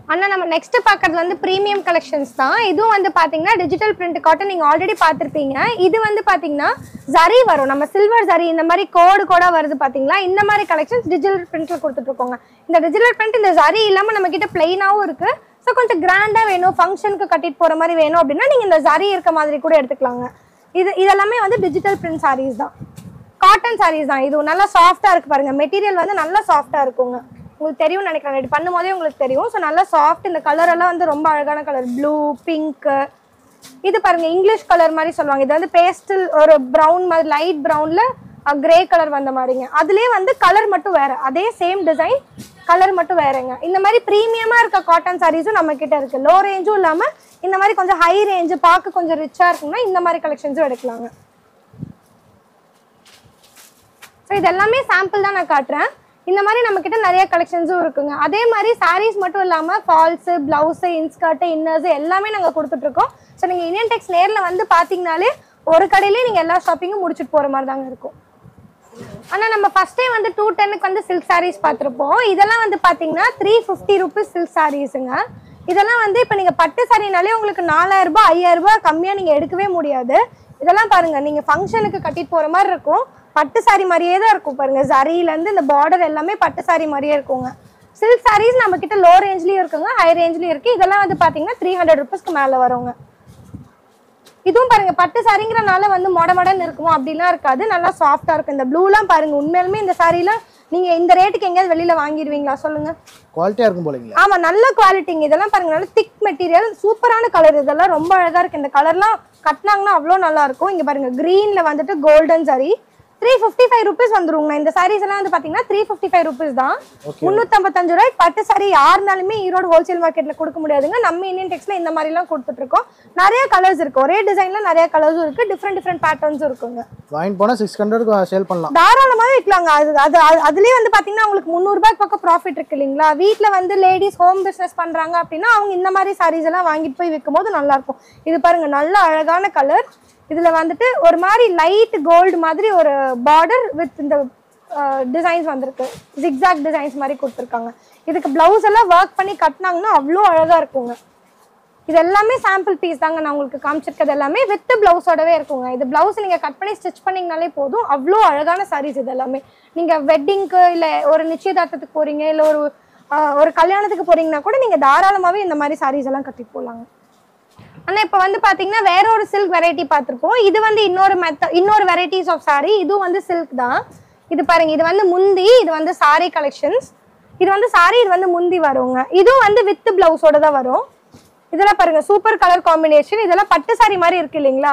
அண்ணா நம்ம நெக்ஸ்ட் பார்க்கறது வந்து ப்ரீமியம் கலெக்ஷன்ஸ் தான் இதுவும் வந்து பாத்தீங்கன்னா டிஜிட்டல் பிரிண்ட் காட்டன் நீங்க ஆல்ரெடி பார்த்திருப்பீங்க இது வந்து பாத்தீங்கன்னா ஜரி வரும் நம்ம சில்வர் ஜரி இந்த மாதிரி கோடு கோடா வருது பாத்தீங்களா இந்த மாதிரி கலெக்ஷன்ஸ் டிஜிட்டல் பிரிண்ட்ல கொடுத்துட்டு இருக்கோங்க இந்த டிஜிட்டல் பிரிண்ட் இந்த ஜரி இல்லாம நம்ம கிட்ட பிளெயினாவும் இருக்கு ஸோ கொஞ்சம் கிராண்டா வேணும் ஃபங்க்ஷனுக்கு கட்டிட்டு போற மாதிரி வேணும் அப்படின்னா நீங்க இந்த ஜரி இருக்க மாதிரி கூட எடுத்துக்கலாங்க இது இதெல்லாமே வந்து டிஜிட்டல் பிரிண்ட் சாரீஸ் தான் காட்டன் சாரீஸ் தான் இது நல்லா சாஃப்டா இருக்கு பாருங்க மெட்டீரியல் வந்து நல்லா சாஃப்டா இருக்குங்க உங்களுக்கு தெரியும் நினைக்கிறேன் இது பண்ணும்போதே உங்களுக்கு தெரியும் ஸோ நல்லா சாஃப்ட் இந்த கலர் எல்லாம் வந்து ரொம்ப அழகான கலர் ப்ளூ பிங்க் இது பாருங்க இங்கிலீஷ் கலர் மாதிரி சொல்லுவாங்க இது வந்து பேஸ்டல் ஒரு ப்ரௌன் மாதிரி லைட் ப்ரௌன்ல கிரே கலர் வந்த மாதிரிங்க அதுலயே வந்து கலர் மட்டும் வேற அதே சேம் டிசைன் கலர் மட்டும் வேறங்க இந்த மாதிரி ப்ரீமியமா இருக்க காட்டன் சாரீஸும் நம்ம கிட்ட இருக்கு லோ ரேஞ்சும் இல்லாம இந்த மாதிரி கொஞ்சம் ஹை ரேஞ்சு பார்க்க கொஞ்சம் ரிச்சா இருக்கும்னா இந்த மாதிரி கலெக்ஷன்ஸும் எடுக்கலாங்க ஸோ இது எல்லாமே சாம்பிள் தான் நான் காட்டுறேன் இந்த மாதிரி நம்ம கிட்ட நிறைய கலெக்ஷன்ஸும் இருக்குங்க அதே மாதிரி சாரீஸ் மட்டும் இல்லாம ஃபால்ஸு பிளவுஸு இன்ஸ்கர்ட் இன்னர்ஸ் எல்லாமே நாங்க கொடுத்துட்டு இருக்கோம் ஸோ நீங்க இந்தியன் டெக்ஸ் நேர்ல வந்து பாத்தீங்கனாலே ஒரு கடையிலே நீங்க எல்லா ஷாப்பிங்கும் முடிச்சுட்டு போற மாதிரி தாங்க இருக்கும் ஆனா நம்ம ஃபர்ஸ்டே வந்து டூ டென்னுக்கு வந்து சில்க் சாரீஸ் பார்த்துருப்போம் இதெல்லாம் வந்து பாத்தீங்கன்னா த்ரீ ஃபிஃப்டி ருபீஸ் சில்க் சாரீஸுங்க இதெல்லாம் வந்து இப்போ நீங்க பட்டு சாரினாலே உங்களுக்கு நாலாயிரம் ரூபாய் ஐயாயிரம் ரூபாய் கம்மியா நீங்க எடுக்கவே முடியாது இதெல்லாம் பாருங்க நீங்க ஃபங்க்ஷனுக்கு கட்டிட்டு போற மாதிரி இருக்கும் பட்டு சாரி மாதிரியே தான் இருக்கும் பாருங்க ஜரியில இருந்து இந்த பார்டர் எல்லாமே பட்டு சாரி மாதிரியே இருக்குங்க சில்க் சாரீஸ் நம்ம கிட்ட லோ ரேஞ்ச்லயும் இருக்குங்க ஹை ரேஞ்ச்லயும் இருக்கு இதெல்லாம் வந்து பாத்தீங்கன்னா த்ரீ ஹண்ட்ரட் ருபீஸ்க்கு மேல வருங்க இதுவும் பாருங்க பட்டு சாரிங்கிறனால வந்து மொட மொடன்னு இருக்குமோ அப்படிலாம் இருக்காது நல்லா சாஃப்டா இருக்கும் இந்த ப்ளூலாம் பாருங்க உண்மையாலுமே இந்த சாரிலாம் நீங்க இந்த ரேட்டுக்கு எங்கேயாவது வெளியில வாங்கிடுவீங்களா சொல்லுங்க குவாலிட்டியாக இருக்கும் போலீங்களா ஆமா நல்ல குவாலிட்டிங்க இதெல்லாம் பாருங்க நல்ல திக் மெட்டீரியல் சூப்பரான கலர் இதெல்லாம் ரொம்ப அழகா இருக்கு இந்த கலர்லாம் கட்டினாங்கன்னா அவ்வளோ நல்லா இருக்கும் இங்க பாருங்க கிரீன்ல வந்துட்டு golden sari three fifty five rupees வந்துருங்க இந்த சாரீஸ் எல்லாம் வந்து பாத்தீங்கன்னா த்ரீ ஃபிஃப்டி ஃபைவ் ருபீஸ் தான் Okay. முந்நூற்றம்பத்தஞ்சு ரூபாய் பட்டு சாரி யாருனாலுமே ஈரோடு ஹோல்சேல் மார்க்கெட்ல கொடுக்க முடியாதுங்க நம்ம இந்தியன் டெக்ஸ்ல இந்த மாதிரி எல்லாம் கொடுத்துட்டு இருக்கோம் நிறைய கலர்ஸ் இருக்கு ஒரே டிசைன்ல நிறைய கலர்ஸும் இருக்கு டிஃப்ரெண்ட் டிஃப்ரெண்ட் பேட்டர்ன்ஸும் இருக்குங்க வாங்கிட்டு போனால் சிக்ஸ் ஹண்ட்ரட்க்கு சேல் பண்ணலாம் தாராளமாவே விற்கலாங்க அது அது அது- அதுலயே வந்து பாத்தீங்கன்னா உங்களுக்கு முந்நூறுபாய்க்கு பக்கம் ப்ராஃபிட் இருக்கு இல்லைங்களா வீட்ல வந்து லேடிஸ் ஹோம் பிசினஸ் பண்றாங்க அப்படின்னா அவங்க இந்த மாதிரி சாரீஸ் எல்லாம் வாங்கிட்டு போய் விற்கும் போது நல்லா இருக்கும் இது பாருங்க நல்ல அழகான கலர் இதுல வந்துட்டு ஒரு மாதிரி லைட் கோல்டு மாதிரி ஒரு பார்டர் வித் இந்த டிசைன்ஸ் வந்திருக்கு ஜிக்ஸாக் டிசைன்ஸ் மாதிரி கொடுத்துருக்காங்க இதுக்கு பிளவுஸ் எல்லாம் ஒர்க் பண்ணி கட்டினாங்கன்னா அவ்வளோ அழகா இருக்குங்க இது எல்லாமே சாம்பிள் பீஸ் தாங்க நான் உங்களுக்கு காமிச்சிருக்கிறது எல்லாமே வித் பிளவுஸோடவே இருக்குங்க இது பிளவுஸ் நீங்க கட் பண்ணி ஸ்டிச் பண்ணீங்கனாலே போதும் அவ்வளோ அழகான சாரீஸ் இது எல்லாமே நீங்க வெட்டிங்க்கு இல்ல ஒரு நிச்சயதார்த்தத்துக்கு போறீங்க இல்ல ஒரு ஆஹ், ஒரு கல்யாணத்துக்கு போறீங்கன்னா கூட நீங்க தாராளமாவே இந்த மாதிரி சாரீஸ் எல்லாம் கட்டிட்டு போலாங்க ஆனா இப்ப வந்து பாத்தீங்கன்னா வேற ஒரு சில்க் வெரைட்டி பார்த்திருப்போம் இது வந்து இன்னொரு மெத்த இன்னொரு வெரைட்டிஸ் ஆஃப் saree இதுவும் வந்து சில்க் தான் இது பாருங்க இது வந்து முந்தி இது வந்து saree கலெக்ஷன்ஸ் இது வந்து saree இது வந்து முந்தி வருங்க இதுவும் வந்து வித் பிளவுஸோட தான் வரும் இதெல்லாம் பாருங்க சூப்பர் கலர் காம்பினேஷன் இதெல்லாம் பட்டு saree மாதிரி இருக்கு இல்லைங்களா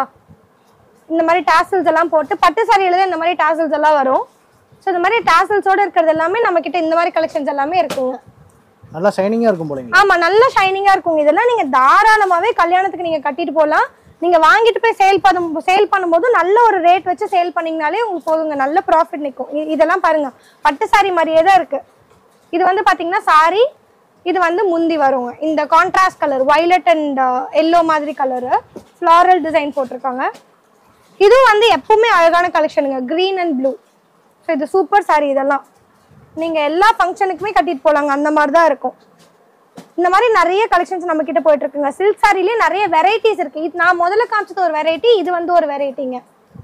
இந்த மாதிரி டாசல்ஸ் எல்லாம் போட்டு பட்டு சாரியில தான் இந்த மாதிரி டாசல்ஸ் எல்லாம் வரும் ஸோ இந்த மாதிரி டாசல்ஸோட இருக்கிறது எல்லாமே நம்ம கிட்ட இந்த மாதிரி கலெக்ஷன்ஸ் எல்லாமே இருக்குங்க நல்லா ஷைனிங்காக இருக்கும் போலீங்களா ஆமா நல்ல ஷைனிங்கா இருக்குங்க இதெல்லாம் நீங்க தாராளமாவே கல்யாணத்துக்கு நீங்க கட்டிட்டு போகலாம் நீங்க வாங்கிட்டு போய் சேல் பண்ணும் சேல் பண்ணும்போது நல்ல ஒரு ரேட் வச்சு சேல் பண்ணீங்கனாலே உங்களுக்கு போதுங்க நல்ல ப்ராஃபிட் நிற்கும் இதெல்லாம் பாருங்க பட்டு சாரி மாதிரியே தான் இருக்கு இது வந்து பாத்தீங்கன்னா சாரி இது வந்து முந்தி வருங்க இந்த contrast colour violet and yellow மாதிரி கலரு ஃப்ளாரல் டிசைன் போட்டிருக்காங்க இதுவும் வந்து எப்பவுமே அழகான கலெக்ஷனுங்க க்ரீன் அண்ட் ப்ளூ ஸோ இது சூப்பர் சாரி இதெல்லாம் நீங்க எல்லா ஃபங்க்ஷனுக்குமே கட்டிட்டு போலாங்க அந்த மாதிரி தான் இருக்கும் இந்த மாதிரி நிறைய கலெக்ஷன்ஸ் நம்ம கிட்ட போயிட்டு இருக்குங்க சில்க் சாரிலேயே நிறைய வெரைட்டிஸ் இருக்கு இது நான் முதல்ல காமிச்சது ஒரு வெரைட்டி இது வந்து ஒரு வெரைட்டிங்க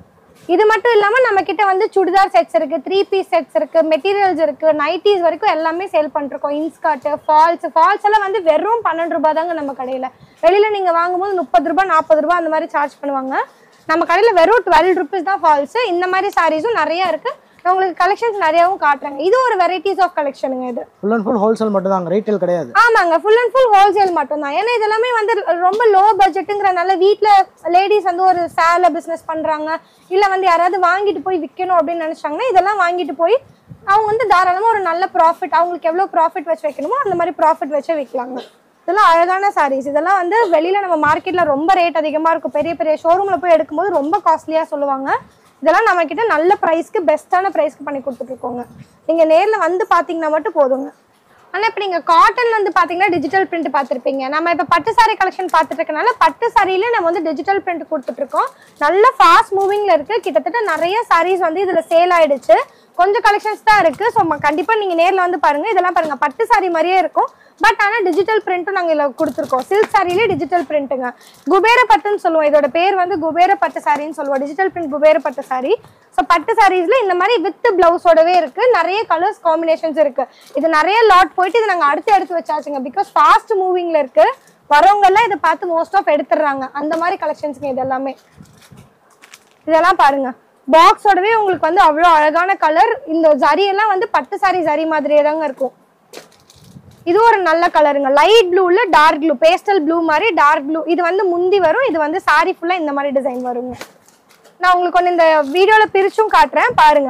இது மட்டும் இல்லாம நம்ம கிட்ட வந்து சுடிதார் செட்ஸ் இருக்கு த்ரீ பீஸ் செட்ஸ் இருக்கு மெட்டீரியல்ஸ் இருக்கு நைட்டிஸ் வரைக்கும் எல்லாமே சேல் பண்ணிருக்கோம் இன்ஸ்கர்ட் ஃபால்ஸ் ஃபால்ஸ் எல்லாம் வந்து வெறும் பன்னெண்டு ரூபாய் தாங்க நம்ம கடையில வெளியில நீங்க வாங்கும்போது முப்பது ரூபாய் நாற்பது ரூபாய் அந்த மாதிரி சார்ஜ் பண்ணுவாங்க நம்ம கடையில வெறும் டுவெல் ருபீஸ் தான் ஃபால்ஸ் இந்த மாதிரி சாரீஸும் நிறைய இருக்கு நான் உங்களுக்கு கலெக்ஷன்ஸ் நிறையவும் காட்டுறேங்க இது ஒரு வெரைட்டிஸ் ஆஃப் கலெக்ஷனுங்க இது ஃபுல் அண்ட் ஃபுல் ஹோல்சேல் மட்டும் தாங்க ரீட்டைல் கிடையாது ஆமாங்க ஃபுல் அண்ட் ஃபுல் ஹோல்சேல் மட்டும்தான் ஏன்னா இதெல்லாமே வந்து ரொம்ப லோ பட்ஜெட்டுங்கிறனால வீட்டில் லேடிஸ் வந்து ஒரு சேலை பிஸ்னஸ் பண்ணுறாங்க இல்லை வந்து யாராவது வாங்கிட்டு போய் விற்கணும் அப்படின்னு நினச்சாங்கன்னா இதெல்லாம் வாங்கிட்டு போய் அவங்க வந்து தாராளமாக ஒரு நல்ல ப்ராஃபிட் அவங்களுக்கு எவ்வளோ ப்ராஃபிட் வச்சு வைக்கணுமோ அந்த மாதிரி ப்ராஃபிட் வச்சு விற்கலாங்க இதெல்லாம் அழகான சாரீஸ் இதெல்லாம் வந்து வெளியில் நம்ம மார்க்கெட்டில் ரொம்ப ரேட் அதிகமாக இருக்கும் பெரிய பெரிய ஷோரூமில் போய் எடுக்கும்போது ரொம்ப காஸ்ட்லியாக சொல்லுவாங்க இதெல்லாம் நம்ம கிட்ட நல்ல ப்ரைஸ்க்கு பெஸ்ட்டான ப்ரைஸ்க்கு பண்ணி கொடுத்துட்ருக்கோங்க நீங்கள் நேரில் வந்து பார்த்தீங்கன்னா மட்டும் போதுங்க ஆனா இப்ப நீங்க காட்டன் வந்து பாத்தீங்கன்னா டிஜிட்டல் பிரிண்ட் பார்த்திருப்பீங்க நம்ம இப்ப பட்டு சாரி கலெக்ஷன் பார்த்துட்டு இருக்கனால பட்டு சாரியில நம்ம வந்து டிஜிட்டல் பிரிண்ட் கொடுத்துட்டு இருக்கோம் நல்ல ஃபாஸ்ட் மூவிங்ல இருக்கு கிட்டத்தட்ட நிறைய சாரீஸ் வந்து இதுல சேல் ஆயிடுச்சு கொஞ்சம் கலெக்ஷன்ஸ் தான் இருக்கு ஸோ கண்டிப்பா நீங்க நேர்ல வந்து பாருங்க இதெல்லாம் பாருங்க பட்டு saree மாதிரியே இருக்கும் பட் ஆனா டிஜிட்டல் பிரிண்ட்டும் நாங்க இதுல கொடுத்துருக்கோம் சில்க் சாரிலே டிஜிட்டல் பிரிண்ட்டுங்க குபேர பட்டுன்னு சொல்லுவோம் இதோட பேர் வந்து குபேர பட்டு சாரின்னு சொல்லுவோம் டிஜிட்டல் பிரிண்ட் குபேர பட்டு சாரி ஸோ பட்டு சாரீஸ்ல இந்த மாதிரி வித் பிளவுஸோடவே இருக்கு நிறைய கலர்ஸ் காம்பினேஷன்ஸ் இருக்கு இது நிறைய லாட் போயிட்டு இது நாங்க அடுத்து எடுத்து வச்சாச்சுங்க பிகாஸ் ஃபாஸ்ட் மூவிங்ல இருக்கு வரவங்க எல்லாம் இதை பார்த்து மோஸ்ட் ஆஃப் எடுத்துடுறாங்க அந்த மாதிரி கலெக்ஷன்ஸ்ங்க இது எல்லாமே இதெல்லாம் பாருங்க பாக்ஸோடவே உங்களுக்கு வந்து அவ்வளோ அழகான கலர் இந்த ஜரி எல்லாம் வந்து பட்டு சாரி ஜரி மாதிரியே தாங்க இருக்கும் இது ஒரு நல்ல கலருங்க லைட் ப்ளூல டார்க் ப்ளூ பேஸ்டல் ப்ளூ மாதிரி டார்க் ப்ளூ இது வந்து முந்தி வரும் இது வந்து சாரி ஃபுல்லா இந்த மாதிரி டிசைன் வருங்க நான் உங்களுக்கு ஒன்று இந்த வீடியோல பிரிச்சும் காட்டுறேன் பாருங்க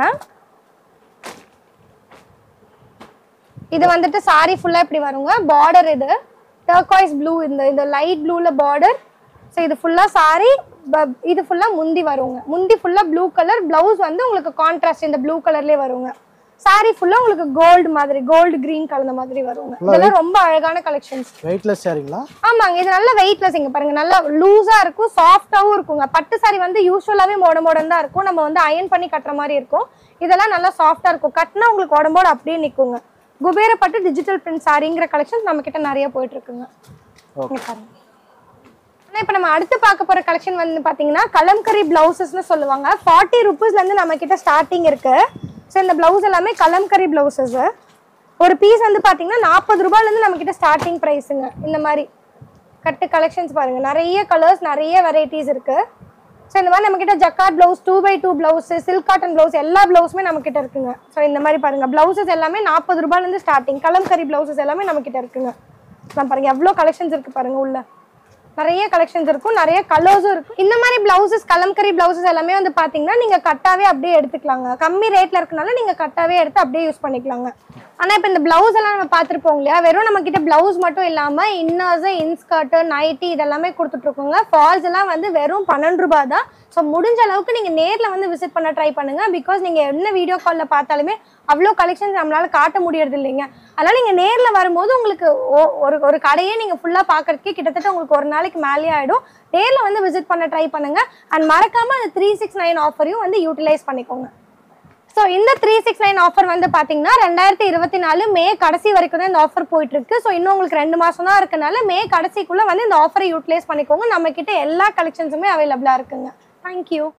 இது வந்துட்டு சாரி ஃபுல்லா இப்படி வருங்க பார்டர் இது டர்காய்ஸ் ப்ளூ இந்த இந்த லைட் ப்ளூல பார்டர் ஸோ இது ஃபுல்லா சாரி இது ஃபுல்லா முந்தி வருங்க முந்தி ஃபுல்லா ப்ளூ கலர் பிளவுஸ் வந்து உங்களுக்கு கான்ட்ராஸ்ட் இந்த ப்ளூ கலர்லயே வருங்க சாரி ஃபுல்லா உங்களுக்கு கோல்டு மாதிரி கோல்டு கிரீன் கலந்த மாதிரி வருங்க இதெல்லாம் ரொம்ப அழகான கலெக்ஷன்ஸ் வெயிட்லெஸ் சாரிங்களா ஆமாங்க இது நல்ல வெயிட்லெஸ் இங்க பாருங்க நல்லா லூஸா இருக்கும் சாஃப்டாவும் இருக்குங்க பட்டு சாரி வந்து யூஸ்வலாவே மோட மோடன் தான் இருக்கும் நம்ம வந்து அயன் பண்ணி கட்டுற மாதிரி இருக்கும் இதெல்லாம் நல்லா சாஃப்டா இருக்கும் கட்டினா உங்களுக்கு உடம்போட அப்படியே நிக்குங்க குபேர பட்டு டிஜிட்டல் பிரிண்ட் சாரிங்கிற கலெக்ஷன்ஸ் நம்ம கிட்ட நிறைய போயிட்டு இருக்குங்க ஓகே இங்க பாருங்க ஆனா இப்ப நம்ம அடுத்து பார்க்க போற கலெக்ஷன் வந்து பாத்தீங்கன்னா கலம்கரி பிளவுசஸ்னு சொல்லுவாங்க ஃபார்ட்டி ருபீஸ்ல இருந்து நம்ம கிட்ட ஸ்டார்டிங் இருக்கு ஸோ இந்த பிளவுஸ் எல்லாமே கலம்கரி பிளவுசஸ் ஒரு பீஸ் வந்து பாத்தீங்கன்னா நாற்பது ரூபாயில இருந்து நம்ம கிட்ட ஸ்டார்டிங் ப்ரைஸுங்க இந்த மாதிரி கட்டு கலெக்ஷன்ஸ் பாருங்க நிறைய கலர்ஸ் நிறைய வெரைட்டிஸ் இருக்கு ஸோ இந்த மாதிரி நம்ம கிட்ட jacquard blouse two by two blouse silk cotton blouse எல்லா பிளவுஸுமே நம்ம கிட்ட இருக்குங்க ஸோ இந்த மாதிரி பாருங்க பிளவுசஸ் எல்லாமே நாற்பது ரூபாயில இருந்து ஸ்டார்டிங் கலம்கரி பிளவுசஸ் எல்லாமே நம்ம கிட்ட இருக்குங்க நான் பாருங்க எவ்வளோ கலெக்ஷன்ஸ் இருக்கு பாருங்க உள்ள நிறைய கலெக்ஷன்ஸ் இருக்கும் நிறைய கலர்ஸும் இருக்கும் இந்த மாதிரி பிளவுசஸ் கலம்கரி பிளவுசஸ் எல்லாமே வந்து பாத்தீங்கன்னா நீங்க கட்டாவே அப்படியே எடுத்துக்கலாங்க கம்மி ரேட்ல இருக்கனால நீங்க கட்டாவே எடுத்து அப்படியே யூஸ் பண்ணிக்கலாங்க ஆனா இப்போ இந்த பிளவுஸ் எல்லாம் நம்ம பார்த்துருப்போம் இல்லையா வெறும் நம்ம கிட்ட பிளவுஸ் மட்டும் இல்லாம இன்னர்ஸ் இன்ஸ்கர்ட் நைட்டி இதெல்லாமே கொடுத்துட்டு இருக்கோங்க ஃபால்ஸ் எல்லாம் வந்து வெறும் பன்னெண்டு ரூபாய் தான் ஸோ முடிஞ்ச அளவுக்கு நீங்க நேர்ல வந்து விசிட் பண்ண ட்ரை பண்ணுங்க பிகாஸ் நீங்க என்ன வீடியோ கால்ல பார்த்தாலுமே அவ்வளோ கலெக்ஷன்ஸ் நம்மளால காட்ட முடியறது இல்லைங்க அதனால நீங்க நேர்ல வரும்போது உங்களுக்கு ஒ- ஒரு ஒரு கடையே நீங்க ஃபுல்லா பாக்குறதுக்கே கிட்டத்தட்ட உங்களுக்கு ஒரு நாளைக்கு மேலேயே ஆயிடும் நேர்ல வந்து விசிட் பண்ண ட்ரை பண்ணுங்க அண்ட் மறக்காம அந்த த்ரீ சிக்ஸ் நைன் ஆஃபரையும் வந்து யூட்டிலைஸ் பண்ணிக்கோங்க ஸோ இந்த த்ரீ சிக்ஸ் நைன் ஆஃபர் வந்து பார்த்தீங்கன்னா ரெண்டாயிரத்தி இருபத்தி நாலு மே கடைசி வரைக்கும் தான் இந்த ஆஃபர் போயிட்டு இருக்கு ஸோ இன்னும் உங்களுக்கு ரெண்டு மாசம் தான் இருக்கனால மே கடைசிக்குள்ள வந்து இந்த ஆஃபரை யூட்டிலைஸ் பண்ணிக்கோங்க நம்ம கிட்ட எல்லா கலெக்ஷன்ஸுமே அவைலபிளா இருக்குங்க தேங்க்யூ